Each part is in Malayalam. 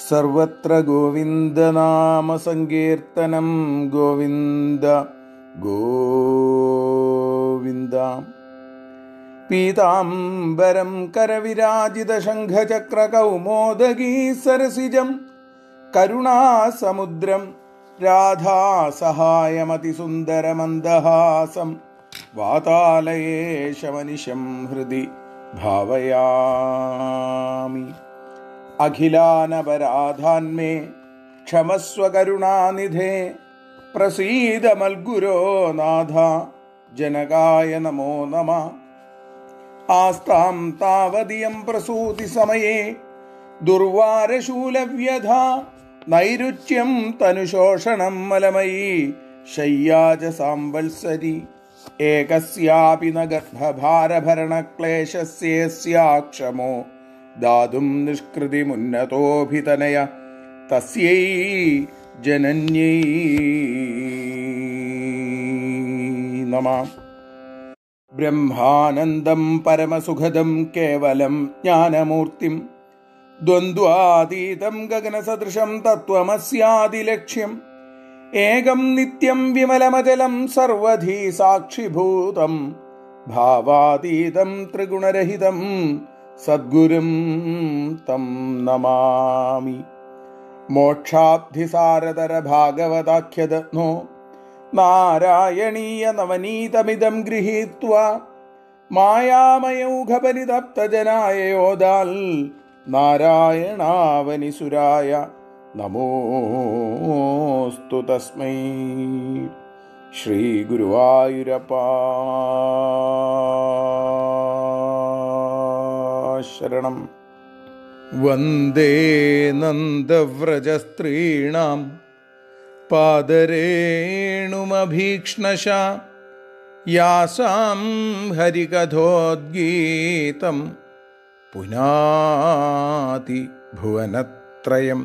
സർവത്ര ഗോവിന്ദനാമസങ്കീർത്തനം ഗോവിന്ദ ഗോവിന്ദ പീതാംബരം കരവിരാജിതശംഖചക്രകൗമോദഗീ സരസിജം കരുണാസമുദ്രം രാധാസഹായമതിസുന്ദരമന്ദഹാസം വാതാലയേശമനിശം ഹൃദി ഭാവയാമി അഖിലാനപരാധാന്മേ ക്ഷമസ്വ കരുണാനിധേ പ്രസീദ മൽഗുരോ നാഥ ജനകായ നമോ നമ ആസ്താം താവതിയം പ്രസൂതി സമയേ ദുർവാരശൂലവ്യഥ നൈരുച്യം തനുശോഷണം മലമയീ ശയ്യാജ സാംവത്സരി ഏകസ്യാപി ന ഗർഭഭാരഭരണക്ലേശസ്യേസ്യാക്ഷമോ ദാതും നിഷ്കൃതിമുന്നതോഭിതനയ തസ്യൈ ജനന്യൈ നമ ബ്രഹ്മാനന്ദം പരമസുഖദം കേവലം ജ്ഞാനമൂർത്തിം ദ്വന്ദ്വാതീതം ഗഗനസദൃശം തത്വമസ്യാദിലക്ഷ്യം ഏകം നിത്യം വിമലമചലം സർവധി സാക്ഷിഭൂതം ഭാവാതീതം ത്രിഗുണരഹിതം സദ്ഗുരും തം നമാമി മോക്ഷാബ്ധിസാരതര ഭാഗവതാഖ്യദനോ നാരായണീയ നവനീതമിതം ഗൃഹീത്വാ മായാമയൗഘപരിതപ്തജനായ യോദാൽ നാരായണാവനിസുരായ നമോസ്തു തസ്മൈ ശ്രീഗുരുവായൂരപ്പ ശരണം വന്ദേ നന്ദവ്രജസ്ത്രീണാം പാദരേണുമഭീക്ഷ്ണശ യാസാം ഹരികഥോദ്ഗീതം പുനാതി ഭുവനത്രയം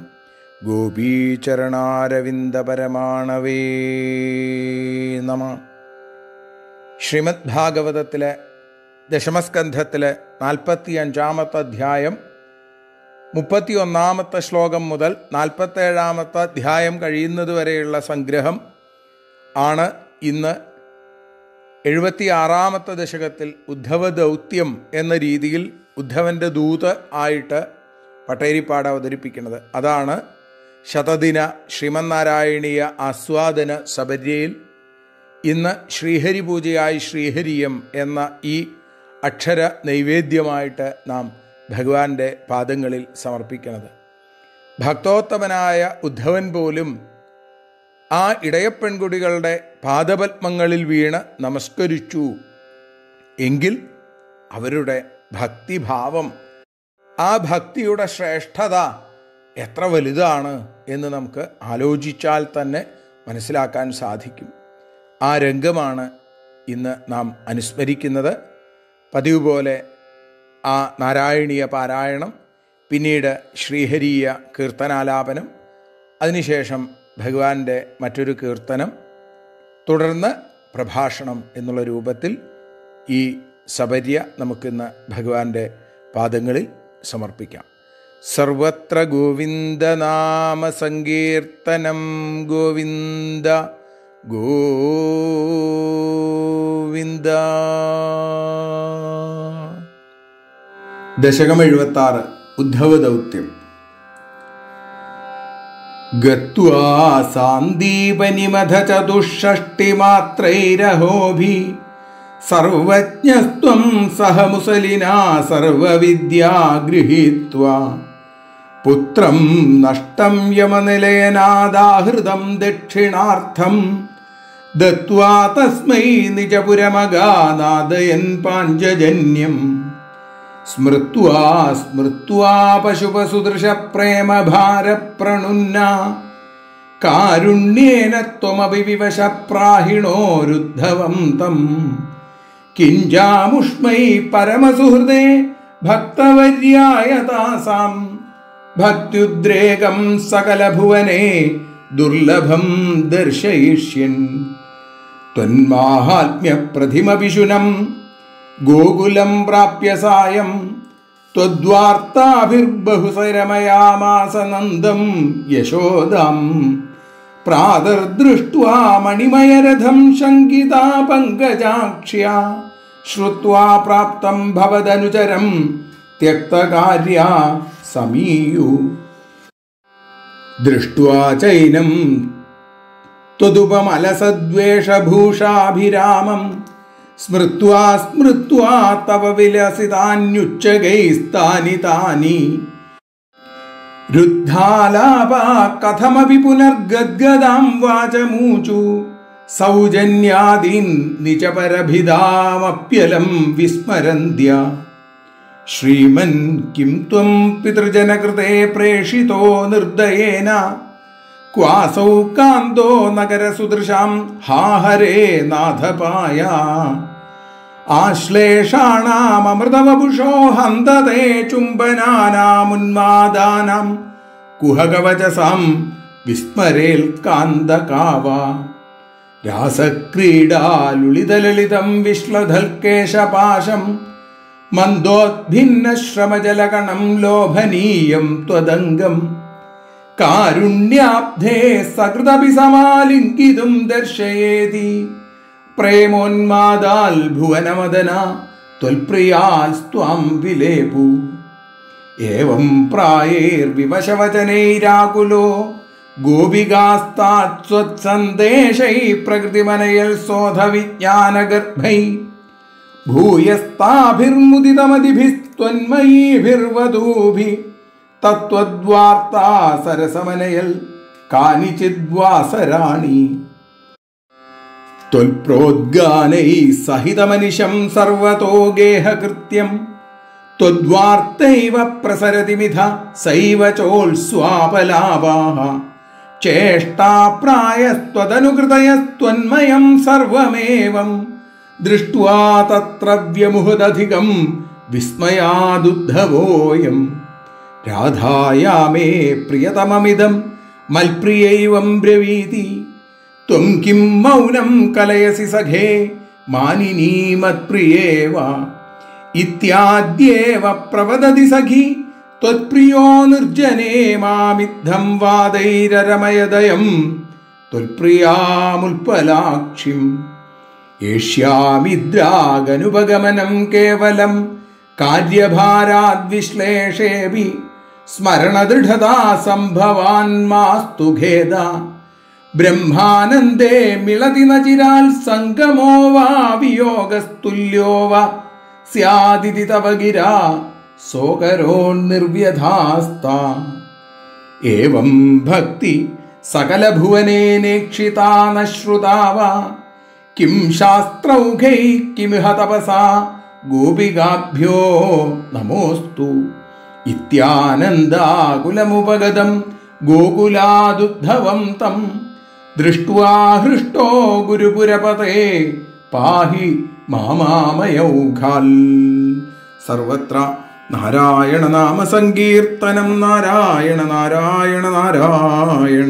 ഗോപീചരണാരവിന്ദപരമാണവേ നമ ശ്രീമദ് ഭാഗവതത്തിലെ ദശമസ്കന്ധത്തിലെ നാൽപ്പത്തി അഞ്ചാമത്തെ അധ്യായം മുപ്പത്തി ഒന്നാമത്തെ ശ്ലോകം മുതൽ നാൽപ്പത്തേഴാമത്തെ അധ്യായം കഴിയുന്നതുവരെയുള്ള സംഗ്രഹം ആണ് ഇന്ന് എഴുപത്തി ആറാമത്തെ ദശകത്തിൽ ഉദ്ധവ ദൗത്യം എന്ന രീതിയിൽ ഉദ്ധവൻ്റെ ദൂത് ആയിട്ട് പട്ടേരിപ്പാട് അവതരിപ്പിക്കുന്നത് അതാണ് ശതദിന ശ്രീമന്നാരായണീയ ആസ്വാദന സബര്യയിൽ ഇന്ന് ശ്രീഹരി പൂജയായി ശ്രീഹരിയം എന്ന ഈ അക്ഷര നൈവേദ്യമായിട്ട് നാം ഭഗവാന്റെ പാദങ്ങളിൽ സമർപ്പിക്കുന്നത് ഭക്തോത്തമനായ ഉദ്ധവൻ പോലും ആ ഇടയപ്പെൺകുടികളുടെ പാദപത്മങ്ങളിൽ വീണ് നമസ്കരിച്ചു എങ്കിൽ അവരുടെ ഭക്തിഭാവം ആ ഭക്തിയുടെ ശ്രേഷ്ഠത എത്ര വലുതാണ് എന്ന് നമുക്ക് ആലോചിച്ചാൽ തന്നെ മനസ്സിലാക്കാൻ സാധിക്കും ആ രംഗമാണ് ഇന്ന് നാം അനുസ്മരിക്കുന്നത് പതിവ് പോലെ ആ നാരായണീയ പാരായണം പിന്നീട് ശ്രീഹരീയ കീർത്തനാലാപനം അതിനുശേഷം ഭഗവാന്റെ മറ്റൊരു കീർത്തനം തുടർന്ന് പ്രഭാഷണം എന്നുള്ള രൂപത്തിൽ ഈ സബര്യ നമുക്കിന്ന് ഭഗവാന്റെ പാദങ്ങളിൽ സമർപ്പിക്കാം സർവത്ര ഗോവിന്ദനാമ സങ്കീർത്തനം ഗോവിന്ദ ഗോവിന്ദ ദശകം എഴുപത്തി ആറ് ഉദ്ധവ ദൗത്യം ഗത്വാ സാന്ദീപനിമഥ ചതുഷ്ഷഷ്ടിമാത്രൈരഹോഭി സർവജ്ഞസ്ത്വം സഹ മുസലിനാ സർവവിദ്യാ ഗൃഹീത്വാ പുത്രം നഷ്ടം യമനിലയനാദാഹൃതം ദക്ഷിണാർത്ഥം ദത്വാ തസ്മൈ നിജപുരമഗാനാദയൻ പാഞ്ചജന്യം സ്മൃത്വാ സ്മൃത്വാ പശുപസുദൃശപ്രേമഭാരപ്രണുന്ന കാരുണ്യേന ത്വമപി വിവശ പ്രാഹിണോരുദ്ധവം തം കിഞ്ചാമുഷ്മൈ പരമസുഹൃദേ ഭക്തവര്യായ താസാം ഭക്ത്യുദ്രേകം സകലഭുവനെ ദുർലഭം ദർശയിഷ്യൻ ത്വന്മാഹാത്മ്യപ്രതിമവിശുനം ഗോകുലം പ്രാപ്യ സായം त्वद्वार्ताभिर्बहुसरमयामास नन्दं यशोदां प्रातर्दृष्ट्वा मणिमयरथं शङ्किता पङ्कजाक्ष्या श्रुत्वा प्राप्तं भवदनुचरं त्यक्तकार्या समीयु दृष्ट्वा चैनं त्वदुपमलसद्वेषभूषाभिरामम् स्मृत्वा स्मृत्वा तव विलसितान्युच्चगैस्तानि तानि रुद्धालापा कथमपि पुनर्गद्गदां वाचमूचु सौजन्यादीन् निचपरभिधामप्यलं विस्मरन्त्य श्रीमन् किं त्वं पितृजनकृते प्रेषितो निर्दयेन क्वासौ कान्तो नगरसुदृशां हा हरे नाथपाया आश्लेषाणाममृतवपुषो हन्तते चुम्बनानामुन्मादानां कुहकवचसां विस्मरेल्कान्दकावा रासक्रीडालुलितललितं विश्लधल्केशपाशं मन्दोद्भिन्नश्रमजलकणं लोभनीयं त्वदङ्गम् कारुण्याब्धे सकृदपि समालिङ्गितुं दर्शयेति प्रेमोन्मादाल् भुवनमदना त्वल्प्रियास्त्वां विलेपु एवं प्रायैर्विवशवचनैराकुलो गोपिकास्तात्स्वत्सन्देशैः प्रकृतिमनयल् शोधविज्ञानगर्भै भूयस्ताभिर्मुदितमतिभिस्त्वन्मयीभिर्वधूभिः തത്വദ്വാർത്താ സരസമനയൽ കാനിചിദ്വാസരാണി ത്വൽപ്രോദ്ഗാനൈ സഹിതമനിശം സർവതോ ഗേഹകൃത്യം ത്വദ്വാർത്തൈവ പ്രസരതിമിഥ സൈവ ചോത്സ്വാപലാപാഹ ചേഷ്ടാപ്രായസ്ത്വതനുകൃതയസ്ത്വന്മയം സർവമേവം ദൃഷ്ട്വാ തത്ര വ്യമുഹുദധികം വിസ്മയാദുദ്ധവോയം രാധായാമേ പ്രിയതമമിതം മൽപ്രിയൈവം ബ്രവീതി ത്വം കിം മൗനം കലയസി സഖേ മാനിനീ മത്പ്രിയേവ ഇത്യാദ്യേവ പ്രവദതി സഖി ത്വത്പ്രിയോ നിർജനേ മാമിദ്ധം വാദൈരരമയദയം ത്വൽപ്രിയാമുൽപ്പലാക്ഷിം ഏഷ്യാമിദ്രാഗനുപഗമനം കേവലം കാര്യഭാരാദ്വിശ്ലേഷേപി സ്മരണദൃഢതാ സംഭവാൻ മാസ്തു ഖേദ ബ്രഹ്മാനന്ദേ മിളതി നചിരാൽ സംഗമോ വാ വിയോഗസ്തുല്യോ വ സ്യാദിതി തവ ഗിരാ സോകരോ നിർവ്യധാസ്ത ഏവം ഭക്തി സകലഭുവനേനേക്ഷിതാ നശ്രുതാവ കിം ശാസ്ത്രൗഘൈ കിമിഹ തപസാ ഗോപികാഭ്യോ നമോസ്തു ഇത്യാനന്ദാകുലമുപഗതം ഗോകുലാദുദ്ധവം തം ദൃഷ്ട്വാ ഹൃഷ്ടോ ഗുരുപുരപതേ പാഹി മാമാമയൗഘാൽ സർവത്ര നാരായണ നാമ സങ്കീർത്തനം നാരായണ നാരായണ നാരായണ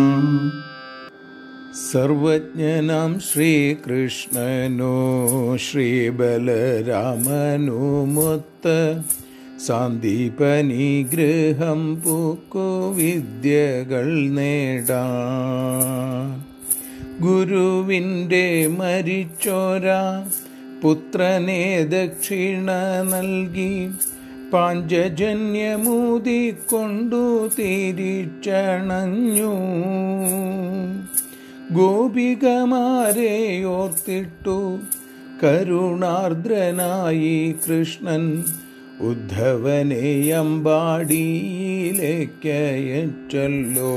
സർവജ്ഞനാം ശ്രീകൃഷ്ണനോ ശ്രീബലരാമനുമൊത്ത സാന്ദീപനിഗ്രഹം പൂക്കു വിദ്യകൾ നേടാ ഗുരുവിൻ്റെ മരിച്ചോരാ പുത്രനെ ദക്ഷിണ നൽകി പാഞ്ചജന്യമൂതിക്കൊണ്ടു തിരിച്ചണഞ്ഞു ഗോപികമാരെ ഓർത്തിട്ടു കരുണാർദ്രനായി കൃഷ്ണൻ ഉദ്ധവനെ അമ്പാടിയിലേക്കയച്ചല്ലോ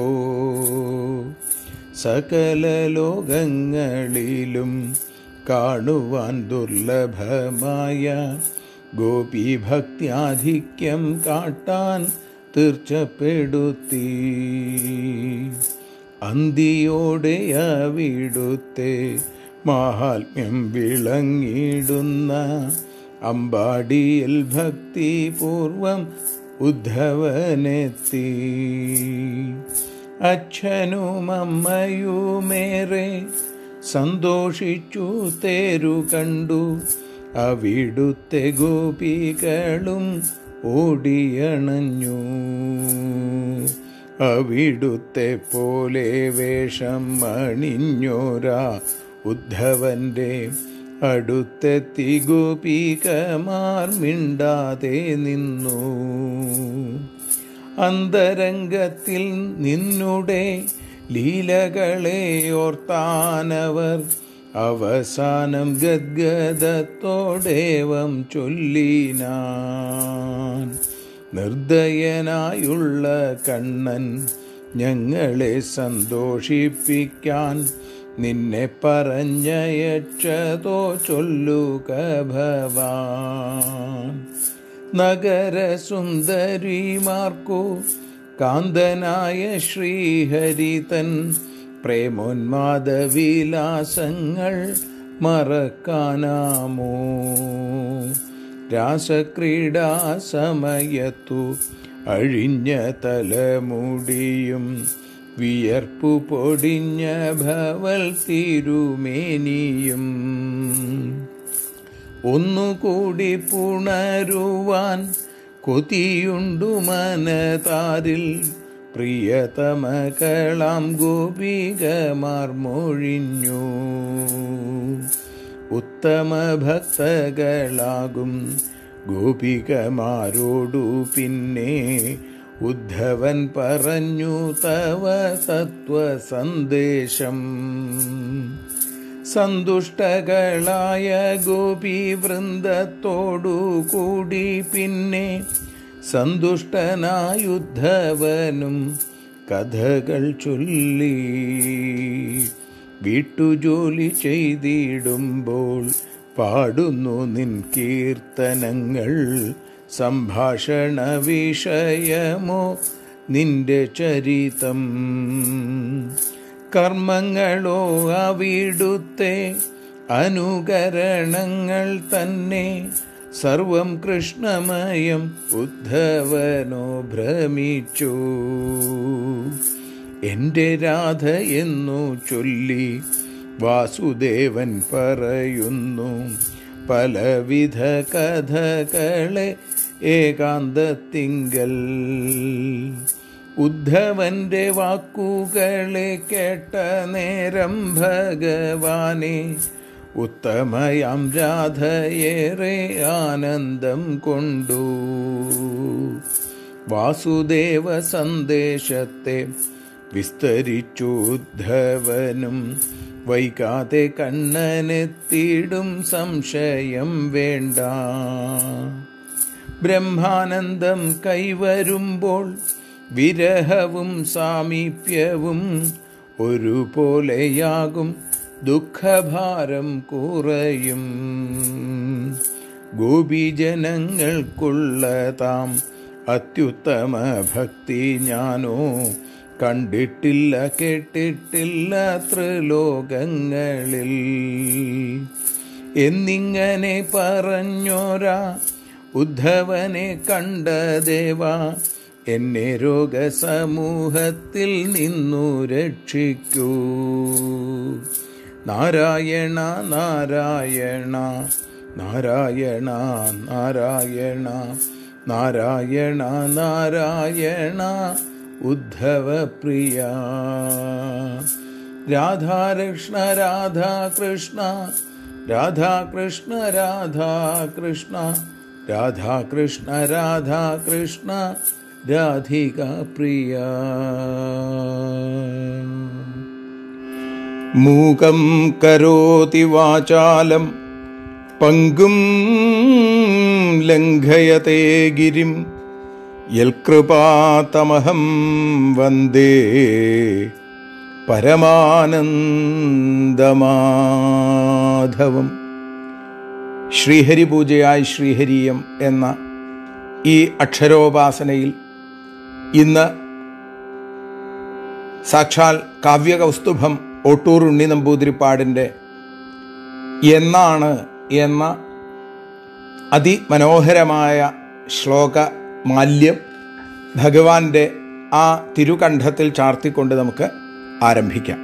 സകല ലോകങ്ങളിലും കാണുവാൻ ദുർലഭമായ ഗോപീഭക്തിയാധിക്യം കാട്ടാൻ തീർച്ചപ്പെടുത്തി അന്തിയോടെ അവിടുത്തെ മാഹാത്മ്യം വിളങ്ങിടുന്ന അമ്പാടിയിൽ ഭക്തിപൂർവം ഉദ്ധവനെത്തി അച്ഛനും അമ്മയുമേറെ സന്തോഷിച്ചു തേരു കണ്ടു അവിടുത്തെ ഗോപികളും ഓടിയണഞ്ഞു അവിടുത്തെ പോലെ വേഷം അണിഞ്ഞോരാ ഉദ്ധവന്റെ അടുത്തെത്തി ഗോപികമാർ മിണ്ടാതെ നിന്നു അന്തരംഗത്തിൽ നിന്നുടെ ലീലകളെ ഓർത്താനവർ അവസാനം ഗദ്ഗതത്തോടേവം ചൊല്ലിനാൻ നിർദ്ദയനായുള്ള കണ്ണൻ ഞങ്ങളെ സന്തോഷിപ്പിക്കാൻ നിന്നെ പറഞ്ഞയച്ചതോ ചൊല്ലുക ഭവാൻ നഗരസുന്ദരിമാർക്കു കാന്തനായ ശ്രീഹരിതൻ പ്രേമോന്മാദവിലാസങ്ങൾ മറക്കാനാമോ രാസക്രീഡാ സമയത്തു അഴിഞ്ഞ തലമുടിയും വിയർപ്പു പൊടിഞ്ഞ ഭവൽ തിരുമേനിയും ഒന്നുകൂടി പുണരുവാൻ കൊതിയുണ്ടു മനതാരിൽ പ്രിയതമകളാം ഗോപികമാർ മൊഴിഞ്ഞു ഉത്തമ ഭക്തകളാകും ഗോപികമാരോടു പിന്നെ ഉദ്ധവൻ പറഞ്ഞു തവ തത്വ സന്ദേശം സന്തുഷ്ടകളായ ഗോപി വൃന്ദത്തോടു കൂടി പിന്നെ സന്തുഷ്ടനായുദ്ധവനും കഥകൾ ചൊല്ലി വീട്ടുജോലി ചെയ്തിടുമ്പോൾ പാടുന്നു നിൻ കീർത്തനങ്ങൾ സംഭാഷണ വിഷയമോ നിന്റെ ചരിതം കർമ്മങ്ങളോ അവിടുത്തെ അനുകരണങ്ങൾ തന്നെ സർവം കൃഷ്ണമയം ഉദ്ധവനോ ഭ്രമിച്ചു എന്റെ രാധ എന്നു ചൊല്ലി വാസുദേവൻ പറയുന്നു പലവിധ കഥകളെ ഏകാന്തത്തിങ്കൽ ഉദ്ധവന്റെ വാക്കുകളെ കേട്ട നേരം ഭഗവാനെ ഉത്തമയാം രാധയേറെ ആനന്ദം കൊണ്ടു വാസുദേവ സന്ദേശത്തെ വിസ്തരിച്ചു ഉദ്ധവനും വൈകാതെ കണ്ണനെത്തിടും സംശയം വേണ്ട ബ്രഹ്മാനന്ദം കൈവരുമ്പോൾ വിരഹവും സാമീപ്യവും ഒരുപോലെയാകും ദുഃഖഭാരം കുറയും ഗോപിജനങ്ങൾക്കുള്ള താം അത്യുത്തമ ഭക്തി ഞാനോ കണ്ടിട്ടില്ല കേട്ടിട്ടില്ല ത്രിലോകങ്ങളിൽ എന്നിങ്ങനെ പറഞ്ഞോരാ ഉദ്ധവനെ കണ്ട ദേവ എന്നെ രോഗസമൂഹത്തിൽ നിന്നു രക്ഷിക്കൂ നാരായണ നാരായണ നാരായണ നാരായണ നാരായണ നാരായണ ഉദ്ധവപ്രിയ രാധാകൃഷ്ണ രാധാകൃഷ്ണ രാധാകൃഷ്ണ രാധാകൃഷ്ണ രാധാകൃഷ്ണ രാധാകൃഷ്ണ രാധിക പ്രിയ മൂകം കരോതി വാചാലം പങ്കും ലംഘയത്തെ ഗിരിം യൽകൃപാതമഹം വന്ദേ പരമാനന്ദമാധവം ശ്രീഹരി പൂജയായി ശ്രീഹരിയം എന്ന ഈ അക്ഷരോപാസനയിൽ ഇന്ന് സാക്ഷാൽ കാവ്യകൗസ്തുഭം ഒട്ടൂർ ഉണ്ണി നമ്പൂതിരിപ്പാടിൻ്റെ എന്നാണ് എന്ന അതിമനോഹരമായ ശ്ലോക മാല്യം ഭഗവാന്റെ ആ തിരുകണ്ഠത്തിൽ ചാർത്തിക്കൊണ്ട് നമുക്ക് ആരംഭിക്കാം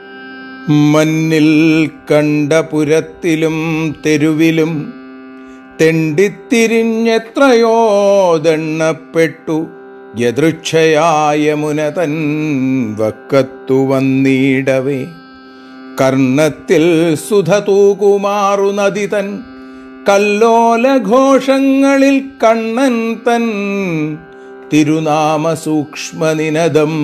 മന്നിൽ കണ്ട പുരത്തിലും തെരുവിലും തെണ്ടിത്തിരിഞ്ഞെത്രയോ ദണ്ണപ്പെട്ടു യദൃച്ഛയായ മുനതൻ വക്കത്തു വന്നിടവേ കർണത്തിൽ സുധ തൂകുമാറു നദി തൻ കല്ലോലഘോഷങ്ങളിൽ കണ്ണൻ തൻ തിരുനാമ സൂക്ഷ്മനിനദം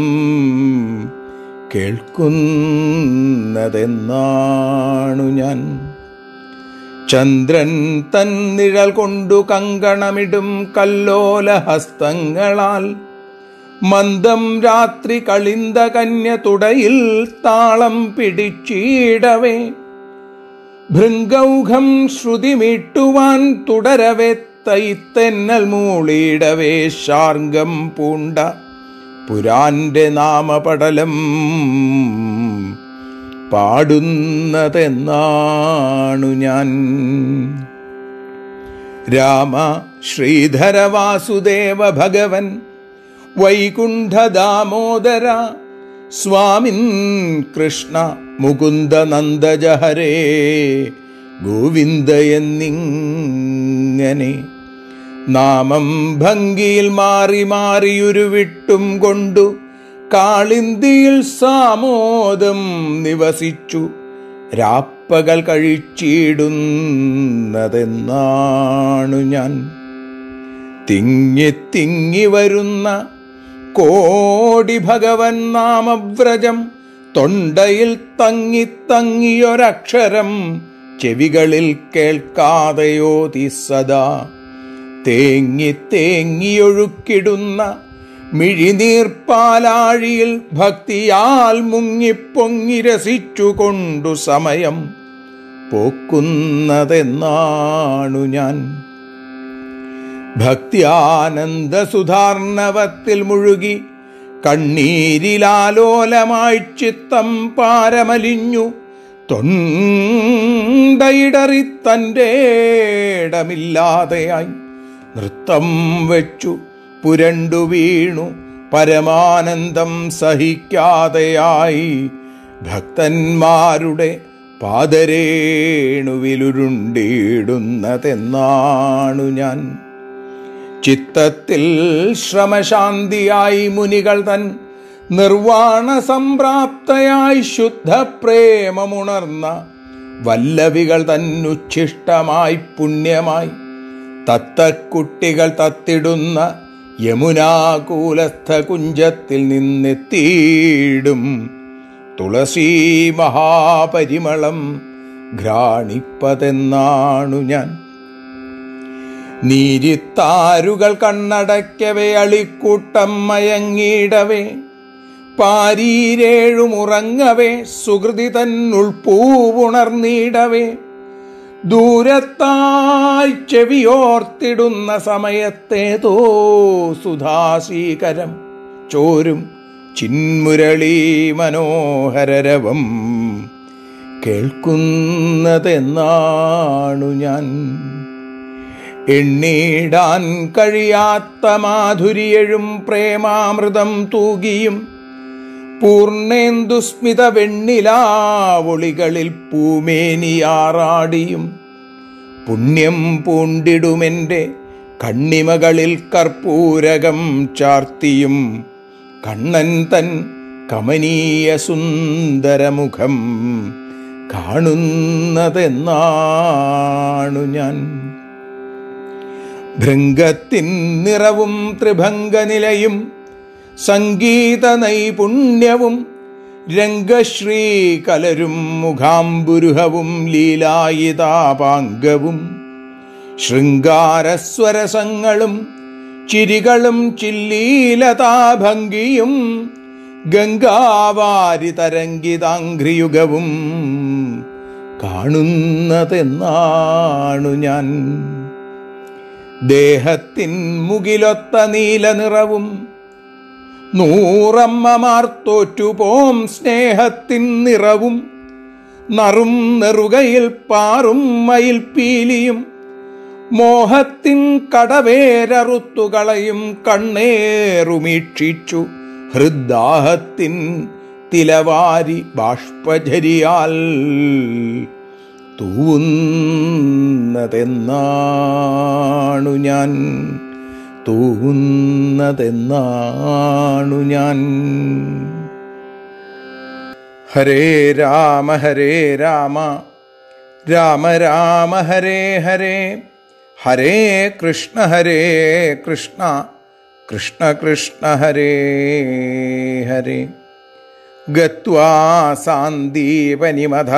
കേൾക്കുന്നതെന്നാണു ഞാൻ ചന്ദ്രൻ തൻ നിഴൽ കൊണ്ടു കങ്കണമിടും കല്ലോല ഹസ്തങ്ങളാൽ മന്ദം രാത്രി കളിന്ത കന്യ തുടയിൽ താളം പിടിച്ചിടവേ ഭൃംഗൗഘം ശ്രുതിമീട്ടുവാൻ തുടരവെ തൈത്തെന്നൽ മൂളിയിടവേ ശാർഗം പൂണ്ട പുരാന്റെ നാമപടലം പാടുന്നതെന്നാണു ഞാൻ രാമ ശ്രീധര വാസുദേവ ഭഗവൻ വൈകുണ്ഠ ദാമോദര സ്വാമിൻ കൃഷ്ണ മുകുന്ദ നന്ദജഹരേ ഗോവിന്ദ എന്നിങ്ങനെ നാമം ഭംഗിയിൽ മാറി മാറിയുരുവിട്ടും കൊണ്ടു കാളിന്തിയിൽ സാമോദം നിവസിച്ചു രാപ്പകൽ കഴിച്ചിടുന്നതെന്നാണു ഞാൻ തിങ്ങി തിങ്ങി വരുന്ന കോടി ഭഗവൻ നാമവ്രജം തൊണ്ടയിൽ തങ്ങി തങ്ങിയൊരക്ഷരം ചെവികളിൽ കേൾക്കാതെയോതി സദാ തേങ്ങി തേങ്ങിയൊഴുക്കിടുന്ന മിഴിനീർപ്പാലാഴിയിൽ ഭക്തിയാൽ മുങ്ങിപ്പൊങ്ങി രസിച്ചുകൊണ്ടു സമയം പോക്കുന്നതെന്നാണു ഞാൻ ഭക്തിയാനന്ദ സുധാർണവത്തിൽ മുഴുകി കണ്ണീരിലാലോലമായി ചിത്തം പാരമലിഞ്ഞു തൊണ്ടയിടറി തൻ്റെ ഇടമില്ലാതെയായി നൃത്തം വെച്ചു പുരണ്ടു വീണു പരമാനന്ദം സഹിക്കാതെയായി ഭക്തന്മാരുടെ പാദരേണുവിലുരുണ്ടിടുന്നതെന്നാണു ഞാൻ ചിത്തത്തിൽ ശ്രമശാന്തിയായി മുനികൾ തൻ നിർവാണ സംപ്രാപ്തയായി ശുദ്ധപ്രേമമുണർന്ന വല്ലവികൾ തന്നുച്ഛിഷ്ടമായി പുണ്യമായി തത്തക്കുട്ടികൾ തത്തിടുന്ന യമുനാകൂലസ്ഥ കുഞ്ചത്തിൽ നിന്നെത്തിയിടും തുളസീ മഹാപരിമളം ഘ്രാണിപ്പതെന്നാണു ഞാൻ നീരിത്താരുകൾ കണ്ണടയ്ക്കവേ അളിക്കൂട്ടം മയങ്ങിയിടവേ പാരീരേഴുമുറങ്ങവേ സുഹൃതി തന്നുൾപ്പൂവുണർന്നിടവേ ദൂരത്തായി ചെവിയോർത്തിടുന്ന സമയത്തേതോ സുധാശീകരം ചോരും ചിന്മുരളീ മനോഹരരവം കേൾക്കുന്നതെന്നാണു ഞാൻ എണ്ണീടാൻ കഴിയാത്ത മാധുരിയഴും പ്രേമാമൃതം തൂകിയും പൂർണേന്ദുസ്മിത വെണ്ണിലാവൊളികളിൽ പൂമേനിയാറാടിയും പുണ്യം പൂണ്ടിടുമെൻ്റെ കണ്ണിമകളിൽ കർപ്പൂരകം ചാർത്തിയും കണ്ണൻ തൻ കമനീയ സുന്ദരമുഖം കാണുന്നതെന്നാണു ഞാൻ ഭൃംഗത്തിൻ നിറവും ത്രിഭംഗനിലയും സംഗീത നൈപുണ്യവും രംഗശ്രീ കലരും മുഖാംബുരുഹവും ലീലായിതാപാംഗവും ശൃംഗാരസ്വരസങ്ങളും ചിരികളും ചില്ലീലതാഭംഗിയും ഗംഗാവാരി തരംഗിതാംഘ്രിയുഗവും കാണുന്നതെന്നാണു ഞാൻ ദേഹത്തിൻ മുകിലൊത്ത നീല നിറവും നൂറമ്മമാർ തോറ്റുപോം സ്നേഹത്തിൻ നിറവും നറും നെറുകയിൽ പാറും മയിൽപ്പീലിയും മോഹത്തിൻ കടവേരറുത്തുകളയും കണ്ണേറുമീക്ഷിച്ചു ഹൃദാഹത്തിൻ തിലവാരി ബാഷ്പചരിയാൽ തൂവുന്നതെന്നാണു ഞാൻ തൂവുന്നതെന്നാണു ഞാൻ ഹരേ രാമ ഹരേ രാമ രാമ രാമ ഹരേ ഹരേ ഹരേ കൃഷ്ണ ഹരേ കൃഷ്ണ കൃഷ്ണ കൃഷ്ണ ഹരേ ഹരേ ഗത്വാ സാന്ദീപനിമഥ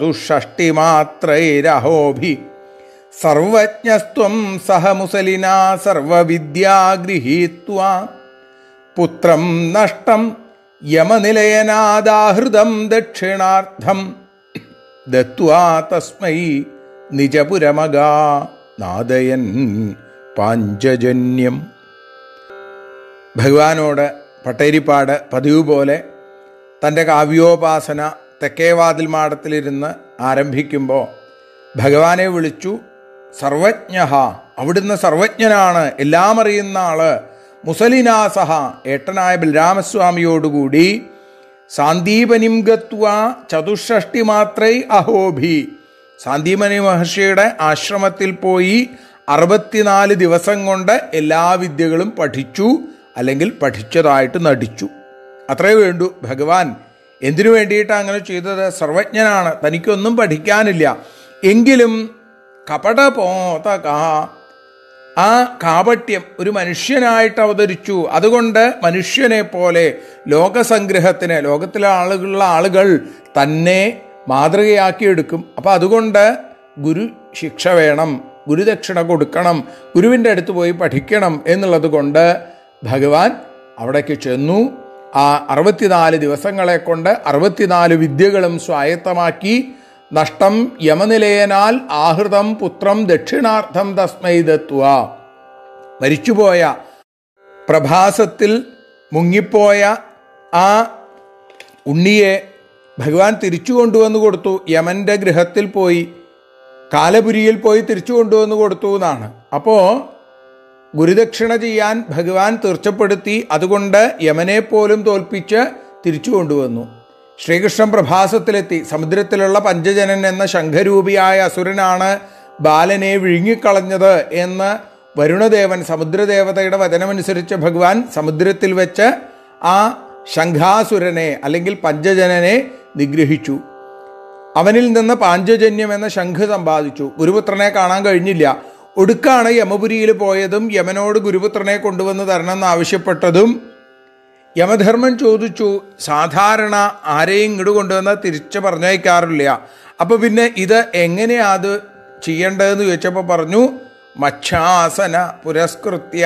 ചതുഷ്ഷഷ്ടിമാത്രൈരഹോഭി സർവജ്ഞസ്ത്വം സഹ മുസലിനാ സർവവിദ്യാഗൃഹീത്വാ പുത്രം നഷ്ടം യമനിലയനാദാഹൃതം ദക്ഷിണാർത്ഥം ദത്വാ തസ്മൈ നിജപുരമഗാ നാദയൻ പാഞ്ചജന്യം ഭഗവാനോട് പട്ടേരിപ്പാട് പതിവ് പോലെ തൻ്റെ കാവ്യോപാസന തെക്കേവാതിൽ മാടത്തിലിരുന്ന് ആരംഭിക്കുമ്പോൾ ഭഗവാനെ വിളിച്ചു സർവജ്ഞ അവിടുന്ന് സർവജ്ഞനാണ് എല്ലാം അറിയുന്ന ആള് മുസലിനാസഹ ഏട്ടനായ ബലരാമസ്വാമിയോടുകൂടി സാന്ദീപനിം ഗത്വ ചതുഷ്ഷഷ്ടി മാത്രൈ അഹോഭി സാന്ദീപനി മഹർഷിയുടെ ആശ്രമത്തിൽ പോയി അറുപത്തിനാല് ദിവസം കൊണ്ട് എല്ലാ വിദ്യകളും പഠിച്ചു അല്ലെങ്കിൽ പഠിച്ചതായിട്ട് നടിച്ചു അത്രേ വേണ്ടു ഭഗവാൻ എന്തിനു വേണ്ടിയിട്ടാണ് അങ്ങനെ ചെയ്തത് സർവജ്ഞനാണ് തനിക്കൊന്നും പഠിക്കാനില്ല എങ്കിലും കപടപോതക ആ കാപട്യം ഒരു മനുഷ്യനായിട്ട് അവതരിച്ചു അതുകൊണ്ട് മനുഷ്യനെ പോലെ ലോകസംഗ്രഹത്തിന് ലോകത്തിലെ ആളുകളുള്ള ആളുകൾ തന്നെ മാതൃകയാക്കിയെടുക്കും അപ്പം അതുകൊണ്ട് ഗുരു ശിക്ഷ വേണം ഗുരുദക്ഷിണ കൊടുക്കണം ഗുരുവിൻ്റെ അടുത്ത് പോയി പഠിക്കണം എന്നുള്ളത് കൊണ്ട് ഭഗവാൻ അവിടേക്ക് ചെന്നു ആ അറുപത്തിനാല് ദിവസങ്ങളെ കൊണ്ട് അറുപത്തിനാല് വിദ്യകളും സ്വായത്തമാക്കി നഷ്ടം യമനിലയനാൽ ആഹൃതം പുത്രം ദക്ഷിണാർത്ഥം തസ്മൈ ദത്വ മരിച്ചുപോയ പ്രഭാസത്തിൽ മുങ്ങിപ്പോയ ആ ഉണ്ണിയെ ഭഗവാൻ തിരിച്ചു കൊണ്ടുവന്ന് കൊടുത്തു യമൻ്റെ ഗൃഹത്തിൽ പോയി കാലപുരിയിൽ പോയി തിരിച്ചു കൊണ്ടുവന്ന് കൊടുത്തു എന്നാണ് അപ്പോൾ ഗുരുദക്ഷിണ ചെയ്യാൻ ഭഗവാൻ തീർച്ചപ്പെടുത്തി അതുകൊണ്ട് യമനെ പോലും തോൽപ്പിച്ച് തിരിച്ചു കൊണ്ടുവന്നു ശ്രീകൃഷ്ണൻ പ്രഭാസത്തിലെത്തി സമുദ്രത്തിലുള്ള പഞ്ചജനൻ എന്ന ശംഖരൂപിയായ അസുരനാണ് ബാലനെ വിഴുങ്ങിക്കളഞ്ഞത് എന്ന് വരുണദേവൻ സമുദ്രദേവതയുടെ വചനമനുസരിച്ച് ഭഗവാൻ സമുദ്രത്തിൽ വെച്ച് ആ ശംഖാസുരനെ അല്ലെങ്കിൽ പഞ്ചജനനെ നിഗ്രഹിച്ചു അവനിൽ നിന്ന് പാഞ്ചജന്യം എന്ന ശംഖ് സമ്പാദിച്ചു ഗുരുപുത്രനെ കാണാൻ കഴിഞ്ഞില്ല ഒടുക്കാണ് യമപുരിയിൽ പോയതും യമനോട് ഗുരുപുത്രനെ കൊണ്ടുവന്ന് തരണമെന്ന് ആവശ്യപ്പെട്ടതും യമധർമ്മൻ ചോദിച്ചു സാധാരണ ആരെയും ഇങ്ങോട്ട് കൊണ്ടുവന്ന് തിരിച്ച് പറഞ്ഞയക്കാറില്ല അപ്പോൾ പിന്നെ ഇത് എങ്ങനെയാ അത് ചെയ്യേണ്ടതെന്ന് ചോദിച്ചപ്പോൾ പറഞ്ഞു മച്ഛാസന പുരസ്കൃത്യ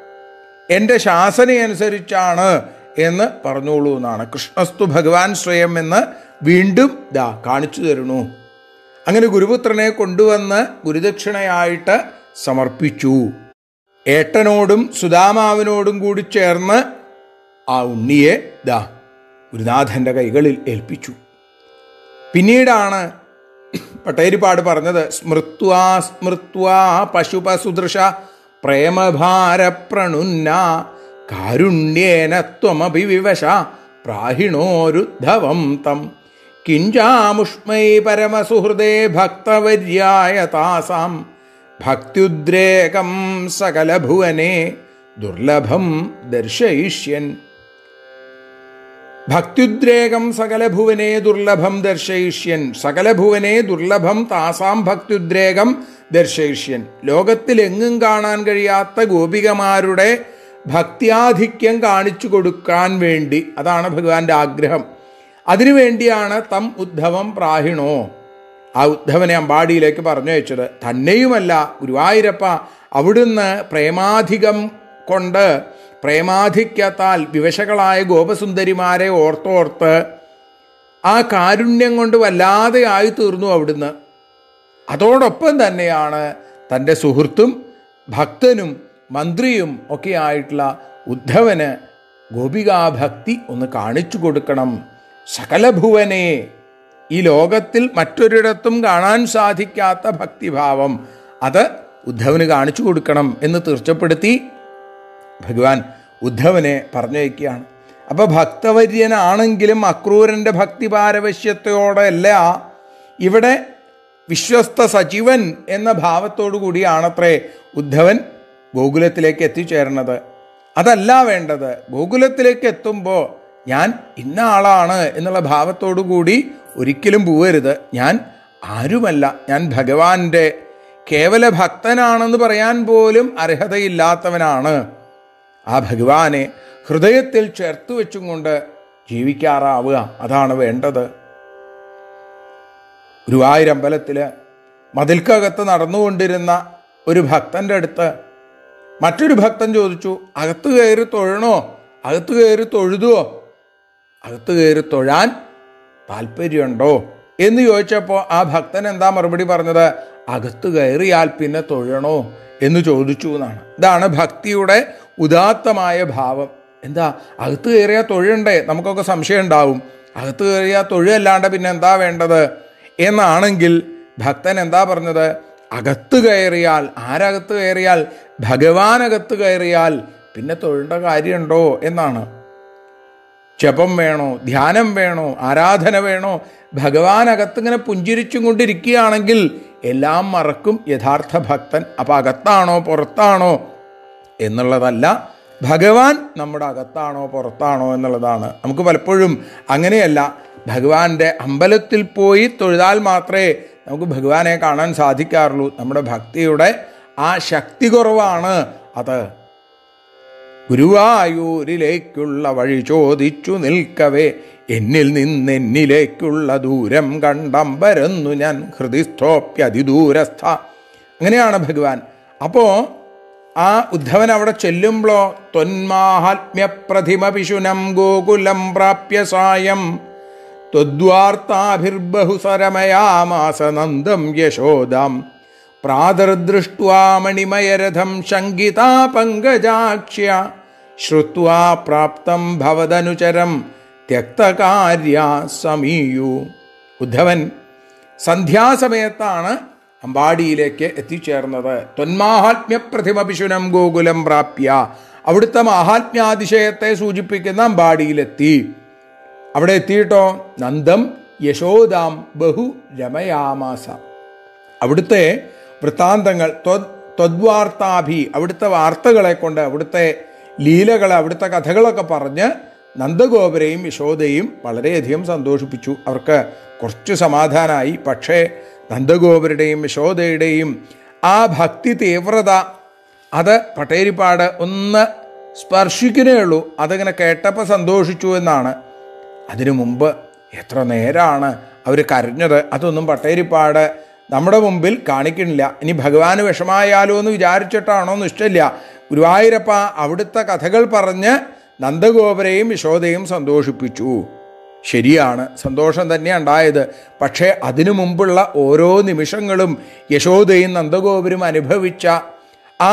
എൻ്റെ ശാസനയനുസരിച്ചാണ് എന്ന് പറഞ്ഞോളൂ എന്നാണ് കൃഷ്ണസ്തു ഭഗവാൻ സ്വയം എന്ന് വീണ്ടും ദാ കാണിച്ചു തരണു അങ്ങനെ ഗുരുപുത്രനെ കൊണ്ടുവന്ന് ഗുരുദക്ഷിണയായിട്ട് സമർപ്പിച്ചു ഏട്ടനോടും സുദാമാവിനോടും കൂടി ചേർന്ന് ആ ഉണ്ണിയെ ദാ ഗുരുനാഥൻ്റെ കൈകളിൽ ഏൽപ്പിച്ചു പിന്നീടാണ് പട്ടേരിപ്പാട് പറഞ്ഞത് സ്മൃത്വാ സ്മൃത്വാ പശുപസുദൃശ പ്രേമഭാരപ്രണുന്ന കാരുണ്യേന ത്വമപി വിവശ പ്രാഹിണോരുദ്ധവം തം കിഞ്ചാമുഷ്മൈ പരമസുഹൃദേ ഭക്തവര്യായ താസാം ഭക്ത്യുദ്രേകം സകലഭുവനെ ദുർലഭം ദർശയിഷ്യൻ ഭക്ത്യുദ്രേകം സകലഭുവനെ ദുർലഭം ദർശയിഷ്യൻ സകലഭുവനെ ദുർലഭം താസാം ഭക്ത്യുദ്രേകം ദർശയിഷ്യൻ ലോകത്തിൽ എങ്ങും കാണാൻ കഴിയാത്ത ഗോപികമാരുടെ ഭക്ത്യാധിക്യം കാണിച്ചു കൊടുക്കാൻ വേണ്ടി അതാണ് ഭഗവാന്റെ ആഗ്രഹം അതിനുവേണ്ടിയാണ് തം ഉദ്ധവം പ്രാഹിണോ ആ ഉദ്ധവനെ അമ്പാടിയിലേക്ക് പറഞ്ഞു വെച്ചത് തന്നെയുമല്ല ഗുരുവായൂരപ്പ അവിടുന്ന് പ്രേമാധികം കൊണ്ട് പ്രേമാധിക്യത്താൽ വിവശകളായ ഗോപസുന്ദരിമാരെ ഓർത്തോർത്ത് ആ കാരുണ്യം കൊണ്ട് വല്ലാതെ ആയി തീർന്നു അവിടുന്ന് അതോടൊപ്പം തന്നെയാണ് തൻ്റെ സുഹൃത്തും ഭക്തനും മന്ത്രിയും ഒക്കെ ആയിട്ടുള്ള ഉദ്ധവന് ഗോപികാഭക്തി ഒന്ന് കാണിച്ചു കൊടുക്കണം സകലഭുവനെ ഈ ലോകത്തിൽ മറ്റൊരിടത്തും കാണാൻ സാധിക്കാത്ത ഭക്തിഭാവം അത് ഉദ്ധവന് കാണിച്ചു കൊടുക്കണം എന്ന് തീർച്ചപ്പെടുത്തി ഭഗവാൻ ഉദ്ധവനെ പറഞ്ഞയക്കുകയാണ് അപ്പോൾ ഭക്തവര്യനാണെങ്കിലും അക്രൂരൻ്റെ ഭക്തി പാരവശ്യത്തോടെ അല്ല ഇവിടെ വിശ്വസ്ത സജീവൻ എന്ന ഭാവത്തോടു കൂടിയാണത്രേ ഉദ്ധവൻ ഗോകുലത്തിലേക്ക് എത്തിച്ചേർന്നത് അതല്ല വേണ്ടത് ഗോകുലത്തിലേക്ക് എത്തുമ്പോൾ ഞാൻ ഇന്ന ആളാണ് എന്നുള്ള ഭാവത്തോടു കൂടി ഒരിക്കലും പോവരുത് ഞാൻ ആരുമല്ല ഞാൻ ഭഗവാന്റെ കേവല ഭക്തനാണെന്ന് പറയാൻ പോലും അർഹതയില്ലാത്തവനാണ് ആ ഭഗവാനെ ഹൃദയത്തിൽ ചേർത്ത് വെച്ചും കൊണ്ട് ജീവിക്കാറാവുക അതാണ് വേണ്ടത് ഗുരുവായൂരമ്പലത്തിൽ മതിൽക്കകത്ത് നടന്നുകൊണ്ടിരുന്ന ഒരു ഭക്തൻ്റെ അടുത്ത് മറ്റൊരു ഭക്തൻ ചോദിച്ചു അകത്ത് കയറി തൊഴണോ അകത്ത് കയറി തൊഴുതുവോ അകത്ത് കയറി തൊഴാൻ താല്പര്യമുണ്ടോ എന്ന് ചോദിച്ചപ്പോൾ ആ ഭക്തൻ എന്താ മറുപടി പറഞ്ഞത് അകത്ത് കയറിയാൽ പിന്നെ തൊഴണോ എന്ന് ചോദിച്ചു എന്നാണ് ഇതാണ് ഭക്തിയുടെ ഉദാത്തമായ ഭാവം എന്താ അകത്ത് കയറിയാൽ തൊഴണ്ടേ നമുക്കൊക്കെ സംശയം ഉണ്ടാവും അകത്ത് കയറിയാൽ തൊഴല്ലാണ്ട് പിന്നെ എന്താ വേണ്ടത് എന്നാണെങ്കിൽ ഭക്തൻ എന്താ പറഞ്ഞത് അകത്ത് കയറിയാൽ ആരകത്ത് കയറിയാൽ ഭഗവാൻ അകത്ത് കയറിയാൽ പിന്നെ തൊഴേണ്ട കാര്യമുണ്ടോ എന്നാണ് ജപം വേണോ ധ്യാനം വേണോ ആരാധന വേണോ ഭഗവാൻ അകത്തിങ്ങനെ പുഞ്ചിരിച്ചും കൊണ്ടിരിക്കുകയാണെങ്കിൽ എല്ലാം മറക്കും യഥാർത്ഥ ഭക്തൻ അപ്പം അകത്താണോ പുറത്താണോ എന്നുള്ളതല്ല ഭഗവാൻ നമ്മുടെ അകത്താണോ പുറത്താണോ എന്നുള്ളതാണ് നമുക്ക് പലപ്പോഴും അങ്ങനെയല്ല ഭഗവാന്റെ അമ്പലത്തിൽ പോയി തൊഴുതാൽ മാത്രമേ നമുക്ക് ഭഗവാനെ കാണാൻ സാധിക്കാറുള്ളൂ നമ്മുടെ ഭക്തിയുടെ ആ ശക്തി കുറവാണ് അത് ഗുരുവായൂരിലേക്കുള്ള വഴി ചോദിച്ചു നിൽക്കവേ എന്നിൽ നിന്നെന്നിലേക്കുള്ള ദൂരം കണ്ടമ്പരന്നു ഞാൻ ഹൃദിസ്ഥോപ്യതിദൂരസ്ഥ അങ്ങനെയാണ് ഭഗവാൻ അപ്പോൾ ആ ഉദ്ധവൻ അവിടെ ചെല്ലുമ്പോഴോ ത്വന്മാഹാത്മ്യപ്രതിമ പിശുനം ഗോകുലം പ്രാപ്യ സായം ത്വദ്വാർത്താഭിർബഹുസരമയാമാസ നന്ദം യശോദാം പ്രാതർദൃഷ്ട്വാ മണിമയരഥം ശങ്കിതാ പങ്കജാക്ഷ്യ ശ്രുത്വാ പ്രാപ്തം ഭവതനുചരം ത്യക്തകാര്യ സമീയു ഉദ്ധവൻ സന്ധ്യാസമയത്താണ് അമ്പാടിയിലേക്ക് എത്തിച്ചേർന്നത് ത്വന്മാഹാത്മ്യ പ്രതിമ പിശുനം ഗോകുലം പ്രാപ്യ അവിടുത്തെ മാഹാത്മ്യാതിശയത്തെ സൂചിപ്പിക്കുന്ന അമ്പാടിയിലെത്തി അവിടെ എത്തിയിട്ടോ നന്ദം യശോദാം ബഹു രമയാമാസ അവിടുത്തെ വൃത്താന്തങ്ങൾ ത്വദ്വാർത്താഭി അവിടുത്തെ വാർത്തകളെ കൊണ്ട് അവിടുത്തെ ലീലകൾ അവിടുത്തെ കഥകളൊക്കെ പറഞ്ഞ് നന്ദഗോപരെയും യശോദയും വളരെയധികം സന്തോഷിപ്പിച്ചു അവർക്ക് കുറച്ച് സമാധാനമായി പക്ഷേ നന്ദഗോപരുടെയും യശോദയുടെയും ആ ഭക്തി തീവ്രത അത് പട്ടേരിപ്പാട് ഒന്ന് സ്പർശിക്കുന്നേ ഉള്ളൂ അതിങ്ങനെ കേട്ടപ്പോൾ സന്തോഷിച്ചു എന്നാണ് അതിനു മുമ്പ് എത്ര നേരമാണ് അവർ കരഞ്ഞത് അതൊന്നും പട്ടേരിപ്പാട് നമ്മുടെ മുമ്പിൽ കാണിക്കണില്ല ഇനി ഭഗവാന് വിഷമായാലോ എന്ന് വിചാരിച്ചിട്ടാണോ എന്ന് ഇഷ്ടമില്ല ഗുരുവായൂരപ്പ അവിടുത്തെ കഥകൾ പറഞ്ഞ് നന്ദഗോപരെയും യശോദയും സന്തോഷിപ്പിച്ചു ശരിയാണ് സന്തോഷം തന്നെ ഉണ്ടായത് പക്ഷേ അതിനു മുമ്പുള്ള ഓരോ നിമിഷങ്ങളും യശോദയും നന്ദഗോപരും അനുഭവിച്ച ആ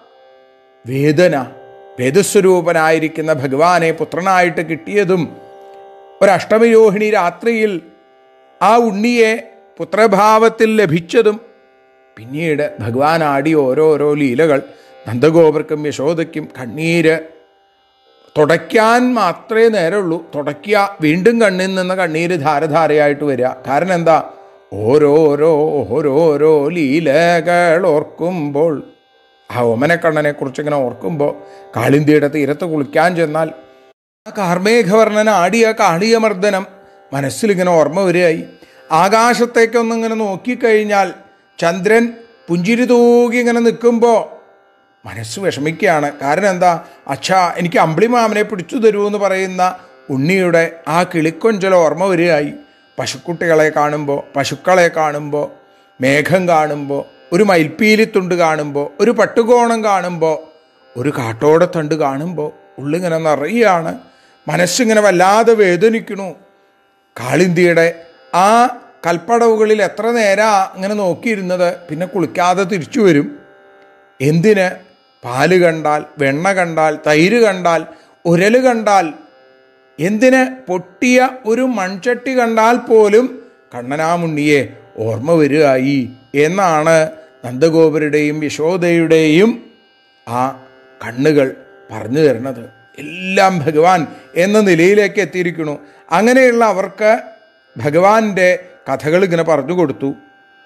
വേദന വേദസ്വരൂപനായിരിക്കുന്ന ഭഗവാനെ പുത്രനായിട്ട് കിട്ടിയതും ഒരഷ്ടമയോഹിണി രാത്രിയിൽ ആ ഉണ്ണിയെ പുത്രഭാവത്തിൽ ലഭിച്ചതും പിന്നീട് ഭഗവാൻ ആടിയ ഓരോരോ ലീലകൾ നന്ദഗോപർക്കും യശോദയ്ക്കും കണ്ണീര് തുടയ്ക്കാൻ മാത്രമേ നേരമുള്ളൂ തുടയ്ക്കുക വീണ്ടും കണ്ണിൽ നിന്ന് കണ്ണീര് ധാരധാരയായിട്ട് വരിക കാരണം എന്താ ഓരോരോ ഓരോരോ ലീലകൾ ഓർക്കുമ്പോൾ ആ ഓമനക്കണ്ണനെ കുറിച്ച് ഇങ്ങനെ ഓർക്കുമ്പോൾ കാളിന്തിയുടെ തീരത്ത് കുളിക്കാൻ ചെന്നാൽ ആ കാർമേഘവർണ്ണന ആടിയ കാളിയമർദ്ദനം മനസ്സിലിങ്ങനെ ഓർമ്മ വരികയായി ആകാശത്തേക്കൊന്നിങ്ങനെ നോക്കിക്കഴിഞ്ഞാൽ ചന്ദ്രൻ പുഞ്ചിരി തൂകി ഇങ്ങനെ നിൽക്കുമ്പോൾ മനസ്സ് വിഷമിക്കുകയാണ് കാരണം എന്താ അച്ഛാ എനിക്ക് അമ്പിളിമാമനെ പിടിച്ചു തരുമെന്ന് പറയുന്ന ഉണ്ണിയുടെ ആ കിളിക്കൊഞ്ചൽ ഓർമ്മ വരികയായി പശുക്കുട്ടികളെ കാണുമ്പോൾ പശുക്കളെ കാണുമ്പോൾ മേഘം കാണുമ്പോൾ ഒരു മയിൽപ്പീലിത്തുണ്ട് കാണുമ്പോൾ ഒരു പട്ടുകോണം കാണുമ്പോൾ ഒരു കാട്ടോടത്തണ്ട് കാണുമ്പോൾ ഉള്ളിങ്ങനെ നിറയുകയാണ് മനസ്സിങ്ങനെ വല്ലാതെ വേദനിക്കണു കാളിന്തിയുടെ ആ കൽപ്പടവുകളിൽ എത്ര നേരാ ഇങ്ങനെ നോക്കിയിരുന്നത് പിന്നെ കുളിക്കാതെ തിരിച്ചു വരും എന്തിന് പാല് കണ്ടാൽ വെണ്ണ കണ്ടാൽ തൈര് കണ്ടാൽ ഉരല് കണ്ടാൽ എന്തിന് പൊട്ടിയ ഒരു മൺചട്ടി കണ്ടാൽ പോലും കണ്ണനാമുണ്ണിയെ ഓർമ്മ വരികയായി എന്നാണ് നന്ദഗോപരുടെയും യശോദയുടെയും ആ കണ്ണുകൾ പറഞ്ഞു തരുന്നത് എല്ലാം ഭഗവാൻ എന്ന നിലയിലേക്ക് എത്തിയിരിക്കുന്നു അങ്ങനെയുള്ള അവർക്ക് ഭഗവാന്റെ കഥകൾ ഇങ്ങനെ പറഞ്ഞു കൊടുത്തു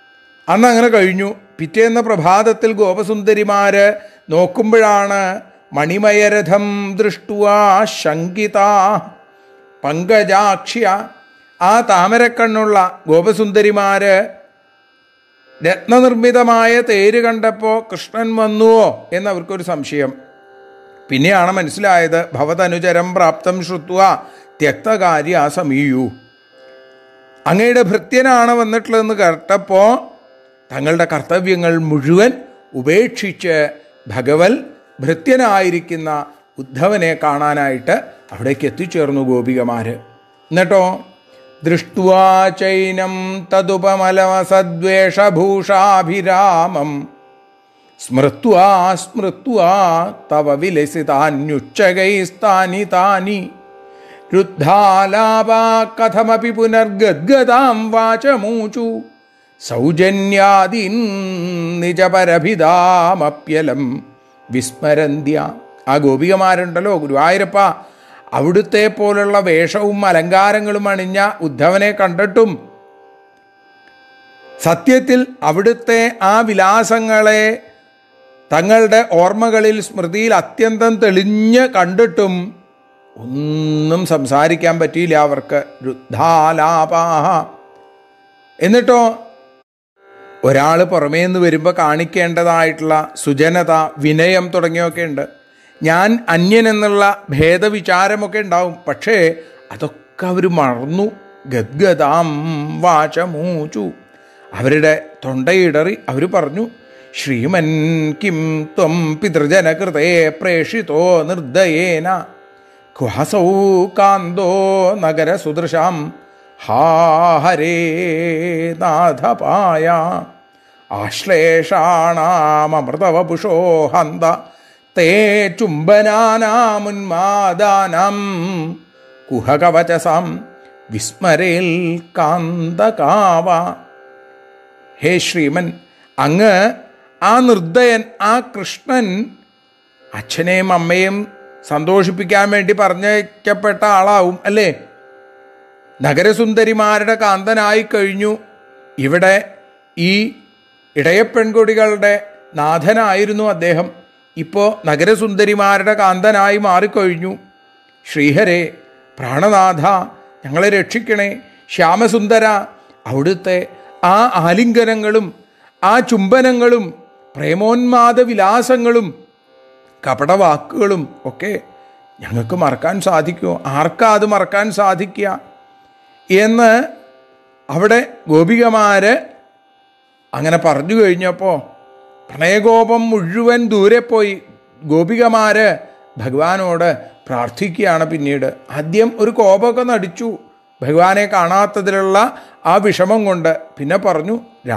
അന്ന് അങ്ങനെ കഴിഞ്ഞു പിറ്റേന്ന പ്രഭാതത്തിൽ ഗോപസുന്ദരിമാര് നോക്കുമ്പോഴാണ് മണിമയരഥം ദൃഷ്ടുവാ ശങ്കിത പങ്കജാക്ഷ്യ ആ താമരക്കണ്ണുള്ള ഗോപസുന്ദരിമാര് രത്നനിർമ്മിതമായ തേര് കണ്ടപ്പോൾ കൃഷ്ണൻ വന്നുവോ എന്നവർക്കൊരു സംശയം പിന്നെയാണ് മനസ്സിലായത് ഭവതനുചരം പ്രാപ്തം ശ്രുത്വ ത്യക്തകാര്യ സമീയു അങ്ങയുടെ ഭൃത്യനാണ് വന്നിട്ടുള്ളതെന്ന് കേട്ടപ്പോൾ തങ്ങളുടെ കർത്തവ്യങ്ങൾ മുഴുവൻ ഉപേക്ഷിച്ച് ഭഗവൽ ഭൃത്യനായിരിക്കുന്ന ഉദ്ധവനെ കാണാനായിട്ട് അവിടേക്ക് എത്തിച്ചേർന്നു ഗോപികമാര് എന്നിട്ടോ ദൃഷ്ട്വാ ചൈനം തതുപമലവസദ്വേഷഭൂഷാഭിരാമം സ്മൃത്വാ സ്മൃത്വാ തവ വിലസിതാന്യുച്ചകൈസ്താനി താനി രുദ്ധാലാപാ കഥമപി പുനർഗദ്ഗതാം വാചമൂചു സൗജന്യാദീൻ നിജപരഭിതാമപ്യലം വിസ്മരന്ത്യ ആ ഗോപികമാരുണ്ടല്ലോ ഗുരുവായൂരപ്പ അവിടുത്തെ പോലുള്ള വേഷവും അലങ്കാരങ്ങളും അണിഞ്ഞ ഉദ്ധവനെ കണ്ടിട്ടും സത്യത്തിൽ അവിടുത്തെ ആ വിലാസങ്ങളെ തങ്ങളുടെ ഓർമ്മകളിൽ സ്മൃതിയിൽ അത്യന്തം തെളിഞ്ഞ് കണ്ടിട്ടും ഒന്നും സംസാരിക്കാൻ പറ്റിയില്ല അവർക്ക് രുദ്ധാലാപാഹ എന്നിട്ടോ ഒരാൾ പുറമേ നിന്ന് വരുമ്പോൾ കാണിക്കേണ്ടതായിട്ടുള്ള സുജനത വിനയം തുടങ്ങിയൊക്കെ ഉണ്ട് ഞാൻ അന്യൻ എന്നുള്ള ഭേദവിചാരമൊക്കെ ഉണ്ടാവും പക്ഷേ അതൊക്കെ അവർ മറന്നു ഗദ്ഗതാം വാചമൂച്ചു അവരുടെ തൊണ്ടയിടറി അവർ പറഞ്ഞു ശ്രീമൻ കിം ത്വം പിതൃജനകൃതേ പ്രേഷിതോ നിർദ്ദയേന ക്വാസൗ കാന്തോ നഗരസുദൃശാം ഹാ ഹരേ നാഥപായ ആശ്ലേഷാണാമൃതവപുഷോ ഹന്ത തേ ചുംബനാനാമുന്മാദാനം കുഹകവചസാം വിസ്മരേൽ കാന്തകാവ ഹേ ശ്രീമൻ അങ്ങ് ആ നിർദ്ദയൻ ആ കൃഷ്ണൻ അച്ഛനെയും അമ്മയും സന്തോഷിപ്പിക്കാൻ വേണ്ടി പറഞ്ഞയക്കപ്പെട്ട ആളാവും അല്ലേ നഗരസുന്ദരിമാരുടെ കാന്തനായി കഴിഞ്ഞു ഇവിടെ ഈ ഇടയപ്പെൺകുടികളുടെ നാഥനായിരുന്നു അദ്ദേഹം ഇപ്പോൾ നഗരസുന്ദരിമാരുടെ കാന്തനായി മാറിക്കഴിഞ്ഞു ശ്രീഹരെ പ്രാണനാഥ ഞങ്ങളെ രക്ഷിക്കണേ ശ്യാമസുന്ദര അവിടുത്തെ ആ ആലിംഗനങ്ങളും ആ ചുംബനങ്ങളും പ്രേമോന്മാദ വിലാസങ്ങളും കപടവാക്കുകളും ഒക്കെ ഞങ്ങൾക്ക് മറക്കാൻ സാധിക്കുമോ ആർക്കാ അത് മറക്കാൻ സാധിക്കുക എന്ന് അവിടെ ഗോപികമാര് അങ്ങനെ പറഞ്ഞു കഴിഞ്ഞപ്പോൾ പ്രണയകോപം മുഴുവൻ ദൂരെ പോയി ഗോപികമാര് ഭഗവാനോട് പ്രാർത്ഥിക്കുകയാണ് പിന്നീട് ആദ്യം ഒരു കോപമൊക്കെ നടിച്ചു ഭഗവാനെ കാണാത്തതിലുള്ള ആ വിഷമം കൊണ്ട് പിന്നെ പറഞ്ഞു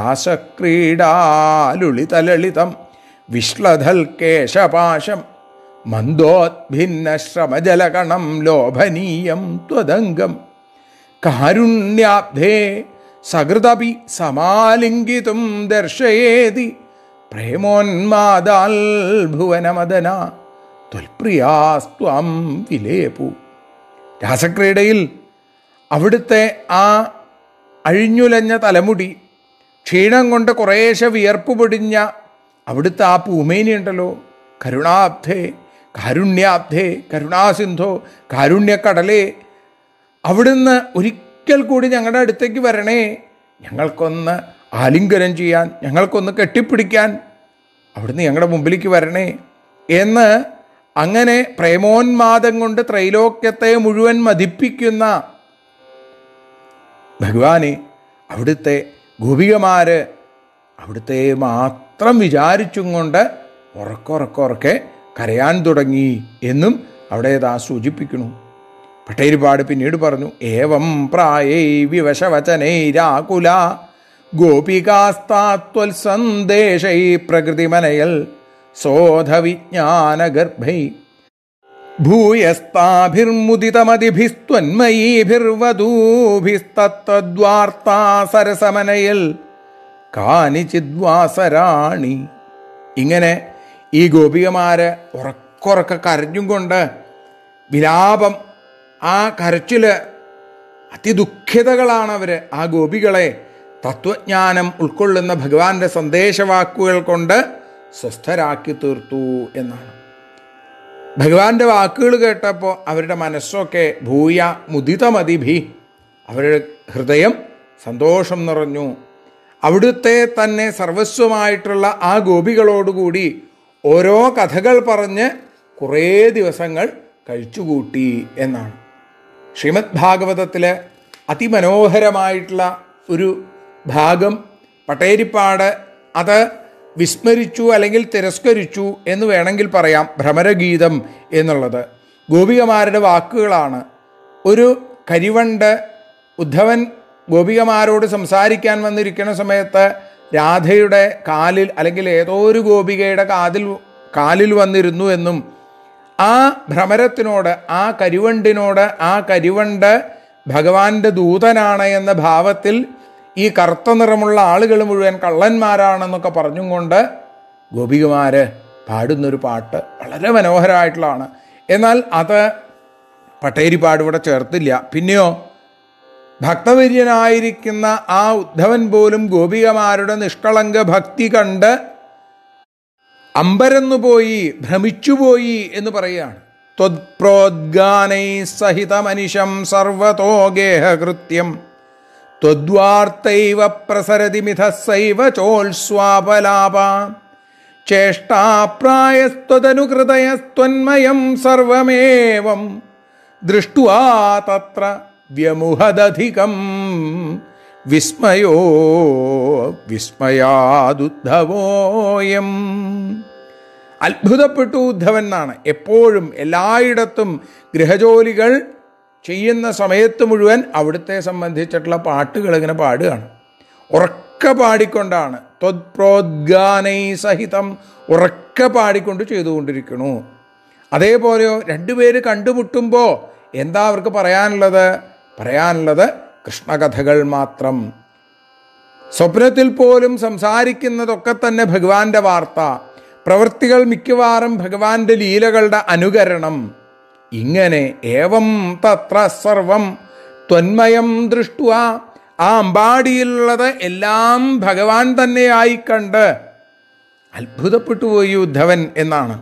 രാസക്രീഡാലുളിതലളിതം വിശ്ലധൽ കേശപാശം മന്ദോദ്ഭിന്ന ശ്രമജലകണം ലോഭനീയം ത്വദംഗം കാരുണ്യാബ്ധേ സകൃതപി സമാലിംഗിതും ദർശയേതി പ്രേമോന്മാദാൽ ഭുവനമദന ത്വൽപ്രിയാസ്ത്വം വിലേപു രാസക്രീഡയിൽ അവിടുത്തെ ആ അഴിഞ്ഞുലഞ്ഞ തലമുടി ക്ഷീണം കൊണ്ട് കുറേശ്ശെ വിയർപ്പ് പൊടിഞ്ഞ അവിടുത്തെ ആ പൂമേനി ഉണ്ടല്ലോ കരുണാബ്ധേ കാരുണ്യാബ്ധേ കരുണാസിന്ധോ കാരുണ്യക്കടലേ അവിടുന്ന് ഒരിക്കൽ കൂടി ഞങ്ങളുടെ അടുത്തേക്ക് വരണേ ഞങ്ങൾക്കൊന്ന് ആലിംഗനം ചെയ്യാൻ ഞങ്ങൾക്കൊന്ന് കെട്ടിപ്പിടിക്കാൻ അവിടുന്ന് ഞങ്ങളുടെ മുമ്പിലേക്ക് വരണേ എന്ന് അങ്ങനെ പ്രേമോന്മാദം കൊണ്ട് ത്രൈലോക്യത്തെ മുഴുവൻ മതിപ്പിക്കുന്ന ഭഗവാനെ അവിടുത്തെ ഗോപികമാര് അവിടുത്തെ മാത്രം വിചാരിച്ചും കൊണ്ട് ഉറക്കുറക്കുറക്കെ കരയാൻ തുടങ്ങി എന്നും അവിടെ ഇതാ സൂചിപ്പിക്കുന്നു പട്ടേരിപ്പാട് പിന്നീട് പറഞ്ഞു ഏവം പ്രായൈ വിവശവചനൈ രാകുല ഗോപികാസ്താത്വൽസന്ദേശൈ പ്രകൃതിമനയൽ സോധവിജ്ഞാനഗർഭൈ ഭൂയസ്താഭിർമുദിതമതിഭിസ്ത്വന്മയീഭിർവധൂഭിസ്തത്വാർത്താ സരസമനയൽ കാനിചിദ്വാസരാണി ഇങ്ങനെ ഈ ഗോപികമാര് ഉറക്കുറക്ക കരഞ്ഞും കൊണ്ട് വിലാപം ആ കരച്ചില് അതിദുഃഖിതകളാണ് അവർ ആ ഗോപികളെ തത്വജ്ഞാനം ഉൾക്കൊള്ളുന്ന ഭഗവാന്റെ സന്ദേശവാക്കുകൾ കൊണ്ട് സ്വസ്ഥരാക്കി തീർത്തു എന്നാണ് ഭഗവാന്റെ വാക്കുകൾ കേട്ടപ്പോൾ അവരുടെ മനസ്സൊക്കെ ഭൂയ മുദിതമതിഭി അവരുടെ ഹൃദയം സന്തോഷം നിറഞ്ഞു അവിടുത്തെ തന്നെ സർവസ്വമായിട്ടുള്ള ആ ഗോപികളോടുകൂടി ഓരോ കഥകൾ പറഞ്ഞ് കുറേ ദിവസങ്ങൾ കഴിച്ചുകൂട്ടി എന്നാണ് ശ്രീമദ് ഭാഗവതത്തിലെ അതിമനോഹരമായിട്ടുള്ള ഒരു ഭാഗം പട്ടേരിപ്പാട് അത് വിസ്മരിച്ചു അല്ലെങ്കിൽ തിരസ്കരിച്ചു എന്ന് വേണമെങ്കിൽ പറയാം ഭ്രമരഗീതം എന്നുള്ളത് ഗോപികമാരുടെ വാക്കുകളാണ് ഒരു കരിവണ്ട് ഉദ്ധവൻ ഗോപികമാരോട് സംസാരിക്കാൻ വന്നിരിക്കുന്ന സമയത്ത് രാധയുടെ കാലിൽ അല്ലെങ്കിൽ ഏതോ ഒരു ഗോപികയുടെ കാതിൽ കാലിൽ വന്നിരുന്നു എന്നും ആ ഭ്രമരത്തിനോട് ആ കരിവണ്ടിനോട് ആ കരിവണ്ട് ഭഗവാന്റെ ദൂതനാണ് എന്ന ഭാവത്തിൽ ഈ കറുത്ത നിറമുള്ള ആളുകൾ മുഴുവൻ കള്ളന്മാരാണെന്നൊക്കെ പറഞ്ഞും കൊണ്ട് ഗോപികമാര് പാടുന്നൊരു പാട്ട് വളരെ മനോഹരമായിട്ടുള്ളതാണ് എന്നാൽ അത് പട്ടേരിപ്പാട് ഇവിടെ ചേർത്തില്ല പിന്നെയോ ഭക്തവര്യനായിരിക്കുന്ന ആ ഉദ്ധവൻ പോലും ഗോപികമാരുടെ നിഷ്കളങ്ക ഭക്തി കണ്ട് അമ്പരന്നുപോയി ഭ്രമിച്ചുപോയി എന്ന് പറയുകയാണ് ത്വത്പ്രോദ്ഗാനൈ സഹിതമനിശം സർവതോ ഗേഹകൃത്യം ത്വദ്വാർത്തൈവ പ്രസരതി മിഥസൈവ ചോത്സ്വാപലാപ ചേഷ്ടാപ്രായസ്ത്വതനുകൃതയസ്ത്വന്മയം സർവമേവം ദൃഷ്ട്വാ തത്ര വ്യമുഹദധികം വിസ്മയോ വിസ്മയാദുദ്ധവോയം അത്ഭുതപ്പെട്ടു ഉദ്ധവൻ എന്നാണ് എപ്പോഴും എല്ലായിടത്തും ഗൃഹജോലികൾ ചെയ്യുന്ന സമയത്ത് മുഴുവൻ അവിടുത്തെ സംബന്ധിച്ചിട്ടുള്ള പാട്ടുകൾ ഇങ്ങനെ പാടുകയാണ് ഉറക്കെ പാടിക്കൊണ്ടാണ് ത്വത്പ്രോദ്ഗാനൈ സഹിതം ഉറക്കെ പാടിക്കൊണ്ട് ചെയ്തുകൊണ്ടിരിക്കണു അതേപോലെയോ രണ്ടുപേര് കണ്ടുമുട്ടുമ്പോൾ എന്താ അവർക്ക് പറയാനുള്ളത് പറയാനുള്ളത് കൃഷ്ണകഥകൾ മാത്രം സ്വപ്നത്തിൽ പോലും സംസാരിക്കുന്നതൊക്കെ തന്നെ ഭഗവാന്റെ വാർത്ത പ്രവൃത്തികൾ മിക്കവാറും ഭഗവാന്റെ ലീലകളുടെ അനുകരണം ഇങ്ങനെ ഏവം തത്ര സർവം ത്വന്മയം ദൃഷ്ടുവ ആ അമ്പാടിയിലുള്ളത് എല്ലാം ഭഗവാൻ തന്നെയായി കണ്ട് അത്ഭുതപ്പെട്ടു പോയി ഉദ്ധവൻ എന്നാണ്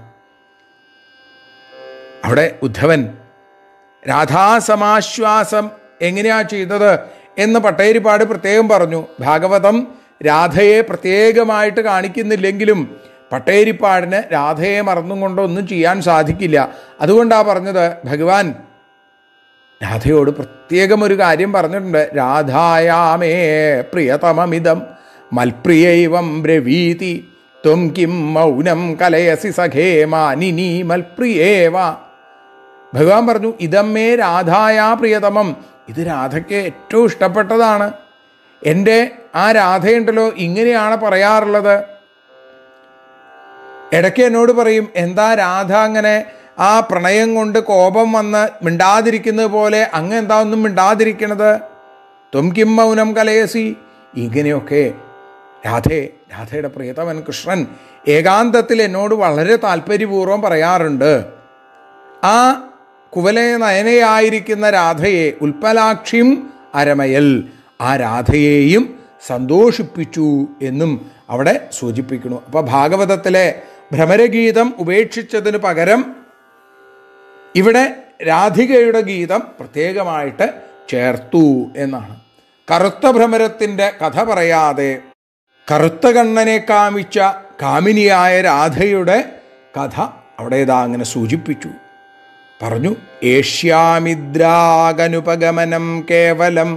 അവിടെ ഉദ്ധവൻ രാധാസമാശ്വാസം എങ്ങനെയാ ചെയ്തത് എന്ന് പട്ടേരിപ്പാട് പ്രത്യേകം പറഞ്ഞു ഭാഗവതം രാധയെ പ്രത്യേകമായിട്ട് കാണിക്കുന്നില്ലെങ്കിലും പട്ടേരിപ്പാടിന് രാധയെ മറന്നും കൊണ്ടൊന്നും ചെയ്യാൻ സാധിക്കില്ല അതുകൊണ്ടാണ് പറഞ്ഞത് ഭഗവാൻ രാധയോട് പ്രത്യേകം ഒരു കാര്യം പറഞ്ഞിട്ടുണ്ട് രാധായാമേ പ്രിയതമമിതം മൽപ്രിയൈവം ബ്രവീതി ത്വം കിം മൗനം കലയസി സഖേ മാനിനി മൽപ്രിയേവ ഭഗവാൻ പറഞ്ഞു ഇതമ്മേ രാധായാ പ്രിയതമം ഇത് രാധയ്ക്ക് ഏറ്റവും ഇഷ്ടപ്പെട്ടതാണ് എൻ്റെ ആ രാധയുണ്ടല്ലോ ഇങ്ങനെയാണ് പറയാറുള്ളത് ഇടയ്ക്ക് എന്നോട് പറയും എന്താ രാധ അങ്ങനെ ആ പ്രണയം കൊണ്ട് കോപം വന്ന് മിണ്ടാതിരിക്കുന്നത് പോലെ അങ്ങ് എന്താ ഒന്നും മിണ്ടാതിരിക്കണത് ത്വം കിം മൗനം കലയസി ഇങ്ങനെയൊക്കെ രാധേ രാധയുടെ പ്രിയതമൻ കൃഷ്ണൻ ഏകാന്തത്തിൽ എന്നോട് വളരെ താല്പര്യപൂർവ്വം പറയാറുണ്ട് ആ കുവലയ നയനയായിരിക്കുന്ന രാധയെ ഉൽപ്പലാക്ഷിയും അരമയൽ ആ രാധയെയും സന്തോഷിപ്പിച്ചു എന്നും അവിടെ സൂചിപ്പിക്കുന്നു അപ്പോൾ ഭാഗവതത്തിലെ ഭ്രമരഗീതം ഉപേക്ഷിച്ചതിന് പകരം ഇവിടെ രാധികയുടെ ഗീതം പ്രത്യേകമായിട്ട് ചേർത്തു എന്നാണ് കറുത്ത ഭ്രമരത്തിൻ്റെ കഥ പറയാതെ കറുത്ത കണ്ണനെ കാമിച്ച കാമിനിയായ രാധയുടെ കഥ അവിടെ ഇതാ അങ്ങനെ സൂചിപ്പിച്ചു പറഞ്ഞു ഏഷ്യാമിദ്രാഗനുപഗമനം കേവലം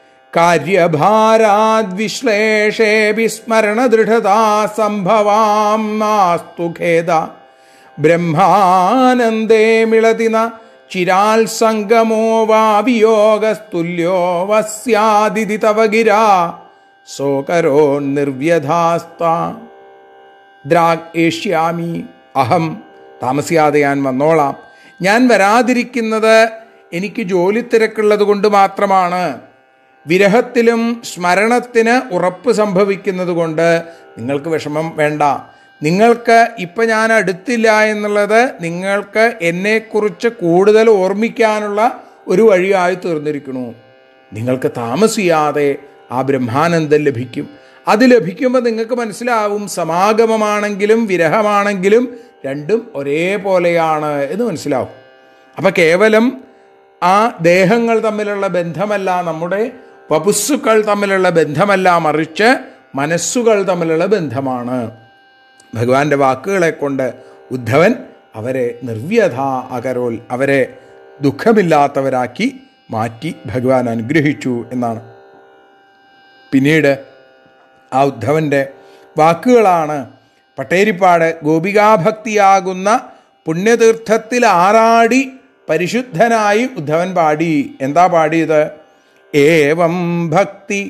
കാര്യഭാരാദ്വിശ്ലേഷേ വിസ്മരണദൃഢതാ സംഭവാം മാസ്തു ഖേദ ബ്രഹ്മാനന്ദേ മിളതിന ചിരാൽ സംഗമോ വാ വിയോഗസ്തുല്യോ വസ്യാദിതി തവ ഗിരാ സോകരോ നിർവ്യധാസ്ത ദ്രാഗ് ഏഷ്യാമി അഹം താമസിയാതെ ഞാൻ വന്നോളാം ഞാൻ വരാതിരിക്കുന്നത് എനിക്ക് ജോലി തിരക്കുള്ളത് കൊണ്ട് മാത്രമാണ് വിരഹത്തിലും സ്മരണത്തിന് ഉറപ്പ് സംഭവിക്കുന്നത് കൊണ്ട് നിങ്ങൾക്ക് വിഷമം വേണ്ട നിങ്ങൾക്ക് ഇപ്പം ഞാൻ അടുത്തില്ല എന്നുള്ളത് നിങ്ങൾക്ക് എന്നെക്കുറിച്ച് കൂടുതൽ ഓർമ്മിക്കാനുള്ള ഒരു വഴിയായി തീർന്നിരിക്കണു നിങ്ങൾക്ക് താമസിയാതെ ആ ബ്രഹ്മാനന്ദം ലഭിക്കും അത് ലഭിക്കുമ്പോൾ നിങ്ങൾക്ക് മനസ്സിലാവും സമാഗമമാണെങ്കിലും വിരഹമാണെങ്കിലും രണ്ടും ഒരേപോലെയാണ് എന്ന് മനസ്സിലാവും അപ്പം കേവലം ആ ദേഹങ്ങൾ തമ്മിലുള്ള ബന്ധമല്ല നമ്മുടെ വപുസ്സുക്കൾ തമ്മിലുള്ള ബന്ധമല്ല മറിച്ച് മനസ്സുകൾ തമ്മിലുള്ള ബന്ധമാണ് ഭഗവാന്റെ വാക്കുകളെ കൊണ്ട് ഉദ്ധവൻ അവരെ നിർവ്യഥ അകരോൽ അവരെ ദുഃഖമില്ലാത്തവരാക്കി മാറ്റി ഭഗവാൻ അനുഗ്രഹിച്ചു എന്നാണ് പിന്നീട് ആ ഉദ്ധവൻ്റെ വാക്കുകളാണ് പട്ടേരിപ്പാട് ഗോപികാഭക്തിയാകുന്ന പുണ്യതീർത്ഥത്തിൽ ആറാടി പരിശുദ്ധനായി ഉദ്ധവൻ പാടി എന്താ പാടിയത് ഏവം ഭക്തി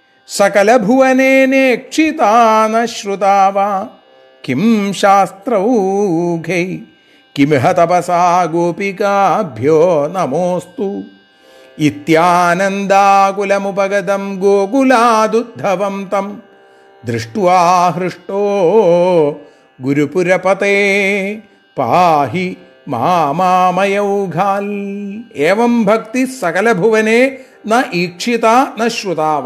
സകലഭുവനേനേക്ഷിതാന ശ്രുതാവ കിം ശാസ്ത്രൗഘൈ കിമിഹ തപസാ ഗോപികാഭ്യോ നമോസ്തു ഇത്യാനന്ദാകുലമുപഗതം ഗോകുലാദുദ്ധവം തം ദൃഷ്ട്വാ ഹൃഷ്ടോ ഗുരുപുരപതേ പാഹി മാമാമയൗഘാൽ ഏവം ഭക്തി സകലഭുവനെ ന ഈക്ഷിത ന ശ്രുതാവ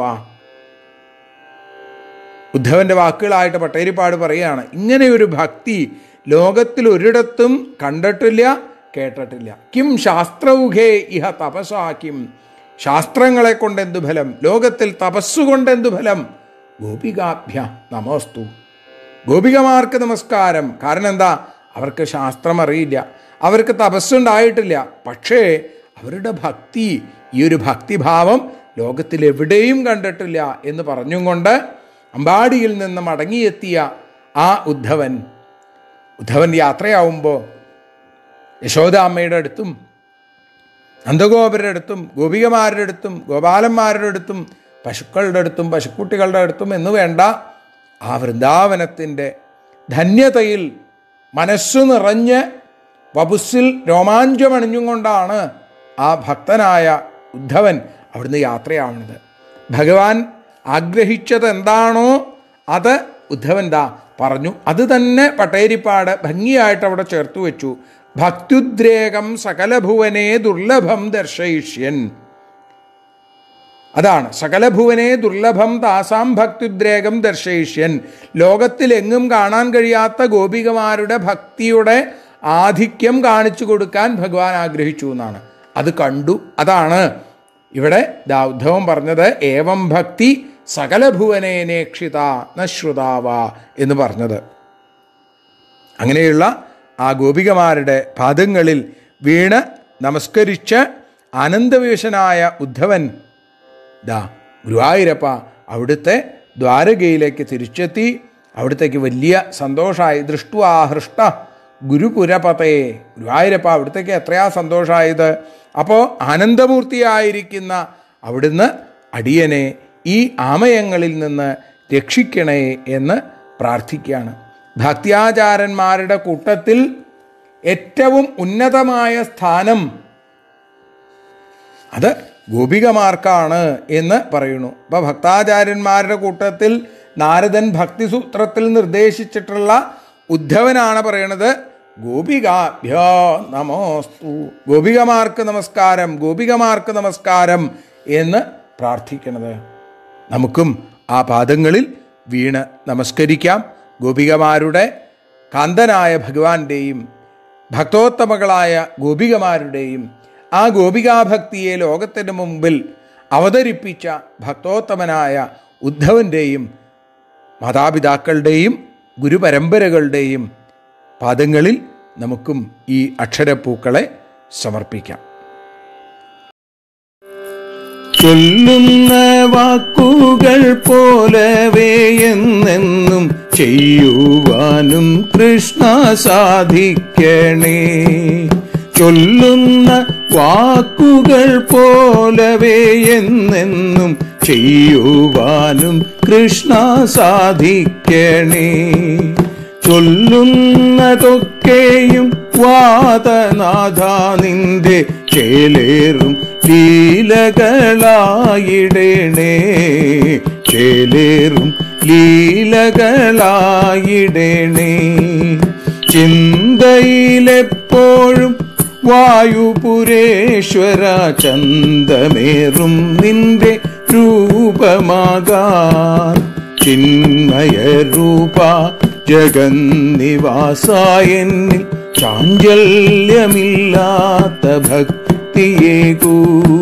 ഉദ്ധവന്റെ വാക്കുകളായിട്ട് പട്ടേരിപ്പാട് പറയുകയാണ് ഇങ്ങനെയൊരു ഭക്തി ലോകത്തിൽ ഒരിടത്തും കണ്ടിട്ടില്ല കേട്ടിട്ടില്ല കിം ശാസ്ത്രൗഘേ ഇഹ തപസാ കിം ശാസ്ത്രങ്ങളെ കൊണ്ട് എന്തു ഫലം ലോകത്തിൽ തപസ്സുകൊണ്ട് എന്തു ഫലം ഗോപികാഭ്യ നമോസ്തു ഗോപികമാർക്ക് നമസ്കാരം കാരണം എന്താ അവർക്ക് ശാസ്ത്രം അറിയില്ല അവർക്ക് തപസ്സുണ്ടായിട്ടില്ല പക്ഷേ അവരുടെ ഭക്തി ഈ ഒരു ഭക്തിഭാവം ലോകത്തിൽ എവിടെയും കണ്ടിട്ടില്ല എന്ന് പറഞ്ഞും കൊണ്ട് അമ്പാടിയിൽ നിന്ന് മടങ്ങിയെത്തിയ ആ ഉദ്ധവൻ ഉദ്ധവൻ യാത്രയാവുമ്പോൾ യശോദാമ്മയുടെ അടുത്തും നന്ദഗോപരുടെ അടുത്തും ഗോപികമാരുടെ അടുത്തും ഗോപാലന്മാരുടെ അടുത്തും പശുക്കളുടെ അടുത്തും പശുക്കുട്ടികളുടെ അടുത്തും എന്ന് വേണ്ട ആ വൃന്ദാവനത്തിൻ്റെ ധന്യതയിൽ മനസ്സു നിറഞ്ഞ് വപുസ്സിൽ രോമാഞ്ചമണിഞ്ഞും കൊണ്ടാണ് ആ ഭക്തനായ ഉദ്ധവൻ അവിടുന്ന് യാത്രയാവുന്നത് ഭഗവാൻ ആഗ്രഹിച്ചത് എന്താണോ അത് ഉദ്ധവൻ ദാ പറഞ്ഞു അത് തന്നെ പട്ടേരിപ്പാട് ഭംഗിയായിട്ട് അവിടെ ചേർത്ത് വെച്ചു ഭക്തുദ്രേകം സകലഭുവനെ ദുർലഭം ദർശയിഷ്യൻ അതാണ് സകലഭുവനെ ദുർലഭം താസാം ഭക്തുദ്രേകം ദർശയിഷ്യൻ ലോകത്തിലെങ്ങും കാണാൻ കഴിയാത്ത ഗോപികമാരുടെ ഭക്തിയുടെ ആധിക്യം കാണിച്ചു കൊടുക്കാൻ ഭഗവാൻ ആഗ്രഹിച്ചു എന്നാണ് അത് കണ്ടു അതാണ് ഇവിടെ ദാ ഉദ്ധവൻ പറഞ്ഞത് ഏവം ഭക്തി സകലഭുവനേനേക്ഷിത നശ്രുതാവ എന്ന് പറഞ്ഞത് അങ്ങനെയുള്ള ആ ഗോപികമാരുടെ പാദങ്ങളിൽ വീണ് നമസ്കരിച്ച് ആനന്ദവിവശനായ ഉദ്ധവൻ ദാ ഗുരുവായൂരപ്പ അവിടുത്തെ ദ്വാരകയിലേക്ക് തിരിച്ചെത്തി അവിടത്തേക്ക് വലിയ സന്തോഷമായി ദൃഷ്ടുവാഹൃഷ്ട ഗുരുപുരപതയെ ഗുരുവായൂരപ്പ അവിടത്തേക്ക് എത്രയാ സന്തോഷമായത് അപ്പോൾ ആനന്ദമൂർത്തിയായിരിക്കുന്ന അവിടുന്ന് അടിയനെ ഈ ആമയങ്ങളിൽ നിന്ന് രക്ഷിക്കണേ എന്ന് പ്രാർത്ഥിക്കുകയാണ് ഭക്ത്യാചാരന്മാരുടെ കൂട്ടത്തിൽ ഏറ്റവും ഉന്നതമായ സ്ഥാനം അത് ഗോപികമാർക്കാണ് എന്ന് പറയുന്നു അപ്പോൾ ഭക്താചാര്യന്മാരുടെ കൂട്ടത്തിൽ നാരദൻ ഭക്തിസൂത്രത്തിൽ നിർദ്ദേശിച്ചിട്ടുള്ള ഉദ്ധവനാണ് പറയണത് ഗോപികാഭ്യോ നമോസ്തു ഗോപികമാർക്ക് നമസ്കാരം ഗോപികമാർക്ക് നമസ്കാരം എന്ന് പ്രാർത്ഥിക്കണത് നമുക്കും ആ പാദങ്ങളിൽ വീണ് നമസ്കരിക്കാം ഗോപികമാരുടെ കാന്തനായ ഭഗവാന്റെയും ഭക്തോത്തമകളായ ഗോപികമാരുടെയും ആ ഗോപികാഭക്തിയെ ലോകത്തിന് മുമ്പിൽ അവതരിപ്പിച്ച ഭക്തോത്തമനായ ഉദ്ധവൻ്റെയും മാതാപിതാക്കളുടെയും ഗുരുപരമ്പരകളുടെയും പാദങ്ങളിൽ നമുക്കും ഈ അക്ഷരപ്പൂക്കളെ സമർപ്പിക്കാം ചൊല്ലുന്ന വാക്കുകൾ പോലവേ എന്നെന്നും ചെയ്യുവാനും കൃഷ്ണ സാധിക്കണേ ചൊല്ലുന്ന വാക്കുകൾ പോലവേ എന്നെന്നും ചെയ്യുവാനും കൃഷ്ണ സാധിക്കണേ ചൊല്ലുന്നതൊക്കെയും വാദനാഥ നിന്റെ ചേലേറും ലീലകളായിടണേ ചേലേറും ലീലകളായിടണേ ചിന്തയിലെപ്പോഴും വായുപുരേശ്വര ചന്തമേറും നിന്റെ രൂപമാകാൻ ചിന്മയ രൂപ ജഗന്നിവാസായെന്നിൽ ചാഞ്ചല്യമില്ലാത്ത ഭക്തിയേകൂ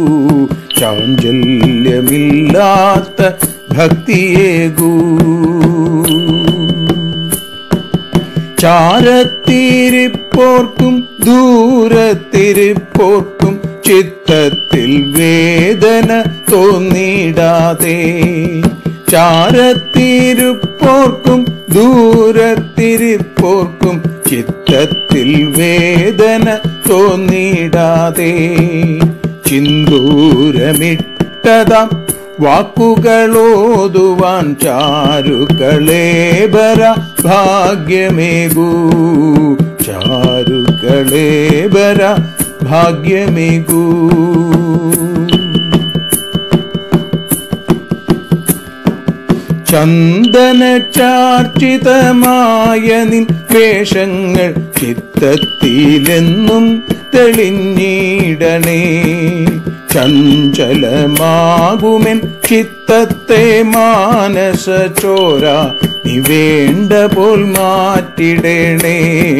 ചാഞ്ചല്യമില്ലാത്ത ഭക്തിയേകൂ ചാരത്തിരിപ്പോർക്കും ദൂരത്തിരിപ്പോർക്കും ചിത്തത്തിൽ വേദന തോന്നിടാതെ ചാരത്തിരിപ്പോർക്കും ദൂരത്തിരിപ്പോർക്കും ചിത്തത്തിൽ വേദന തോന്നിടാതെ ചിന്തൂരമിട്ടതാം വാക്കുകളോതുവാൻ ചാരുകളേബര ഭാഗ്യമേകൂ ചാരുകളേബര ഭാഗ്യമേകൂ ചന്ദന ചാർച്ചിതമായ നിൻ വേഷങ്ങൾ ചിത്തത്തിലെന്നും തെളിഞ്ഞിടണേ ചഞ്ചലമാകുമെൻ ചിത്തത്തെ മാനസ ചോര നീ വേണ്ട പോൽ മാറ്റിടണേ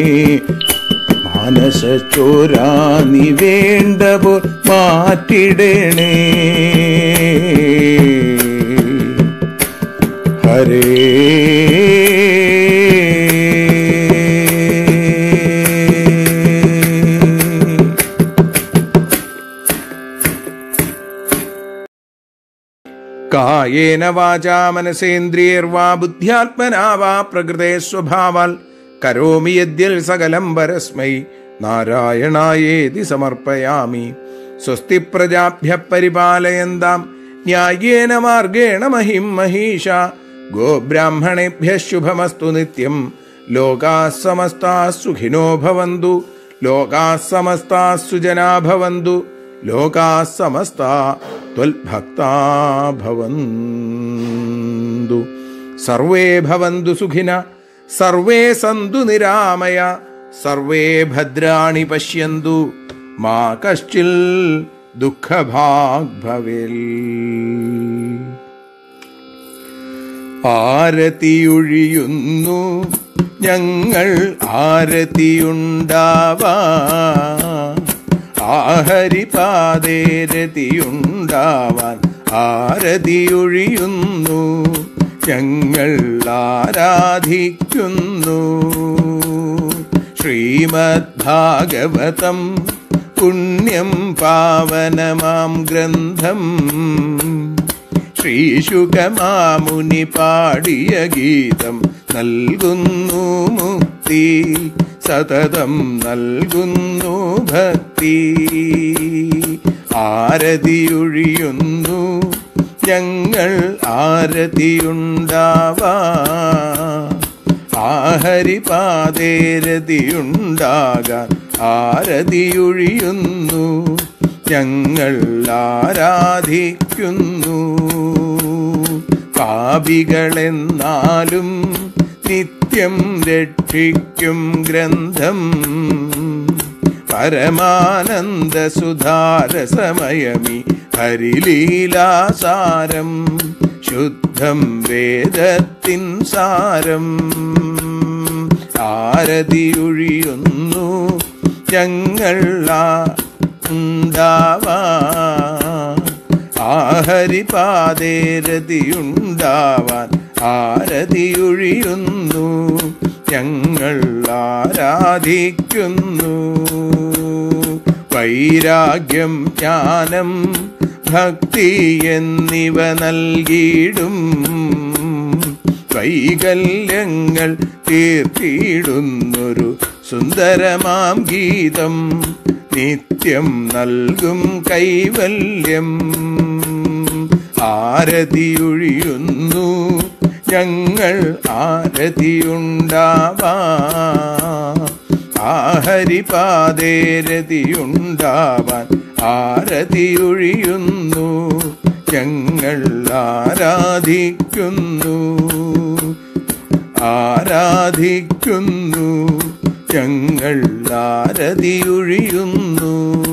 മാനസ ചോര നീ വേണ്ട പോൽ മാറ്റിടണേ ഹരേ കായേന വാചാ മനസേന്ദ്രിയർവാ ബുദ്ധ്യാത്മനാ വാ പ്രകൃതേ സ്വഭാവാൽ കരോമി യദ്യൽ സകലം പരസ്മൈ നാരായണായേതി സമർപ്പയാമി സ്വസ്തി പ്രജാഭ്യ പരിപാലയന്താം ന്യായേന മാർഗേണ മഹിം മഹീഷ ഗോബ്രാഹ്മണേഭ്യ ശുഭമസ്തു നിത്യം ലോകാ സമസ്താ സുഖിനോ ഭവന്തു ലോകാ സമസ്താ സുജനാ ഭവന്തു ലോകാ സമസ്ത ത്വൽഭക്താ ഭവന്തു സർവേ ഭവന്തു സുഖിന സർവേ സന്തു നിരാമയ സർവേ ഭദ്രാണി പശ്യന്തു മാ കശ്ചിൽ ദുഃഖഭാഗ് ഭവേൽ ആരതിയൊഴിയുന്നു ഞങ്ങൾ ആരതിയുണ്ടാവാ ആഹരിപാതേരതിയുണ്ടാവാൻ ആരതിയൊഴിയുന്നു ഞങ്ങൾ ആരാധിക്കുന്നു ശ്രീമദ് ഭാഗവതം പുണ്യം പാവനമാം ഗ്രന്ഥം ശ്രീശുഖമാമുനി പാടിയ ഗീതം നൽകുന്നു മുക്തി സതതം നൽകുന്നു ഭക്തി ആരതിയൊഴിയുന്നു ഞങ്ങൾ ആരതിയുണ്ടാവാ ആഹരിപാതേരതിയുണ്ടാകാൻ ആരതിയൊഴിയുന്നു ഞങ്ങൾ ആരാധിക്കുന്നു പാപികളെന്നാലും നിത്യം രക്ഷിക്കും ഗ്രന്ഥം പരമാനന്ദ സുധാരസമയമി ഹരിലീലാസാരം ശുദ്ധം വേദത്തിൻ സാരം ആരതിയൊഴിയുന്നു ഞങ്ങൾ ആ ഉണ്ടാവാ ആഹരിപാതേരതിയുണ്ടാവാൻ ആരതിയൊഴിയുന്നു ഞങ്ങൾ ആരാധിക്കുന്നു വൈരാഗ്യം ജ്ഞാനം ഭക്തി എന്നിവ നൽകിയിടും വൈകല്യങ്ങൾ തീർത്തിയിടുന്നൊരു സുന്ദരമാം ഗീതം നിത്യം നൽകും കൈവല്യം ആരതിയൊഴിയുന്നു ഞങ്ങൾ ആരതിയുണ്ടാവാ ആഹരിപാതേരതിയുണ്ടാവാൻ ആരതിയൊഴിയുന്നു ഞങ്ങൾ ആരാധിക്കുന്നു ആരാധിക്കുന്നു ഞങ്ങൾ ആരതിയൊഴിയുന്നു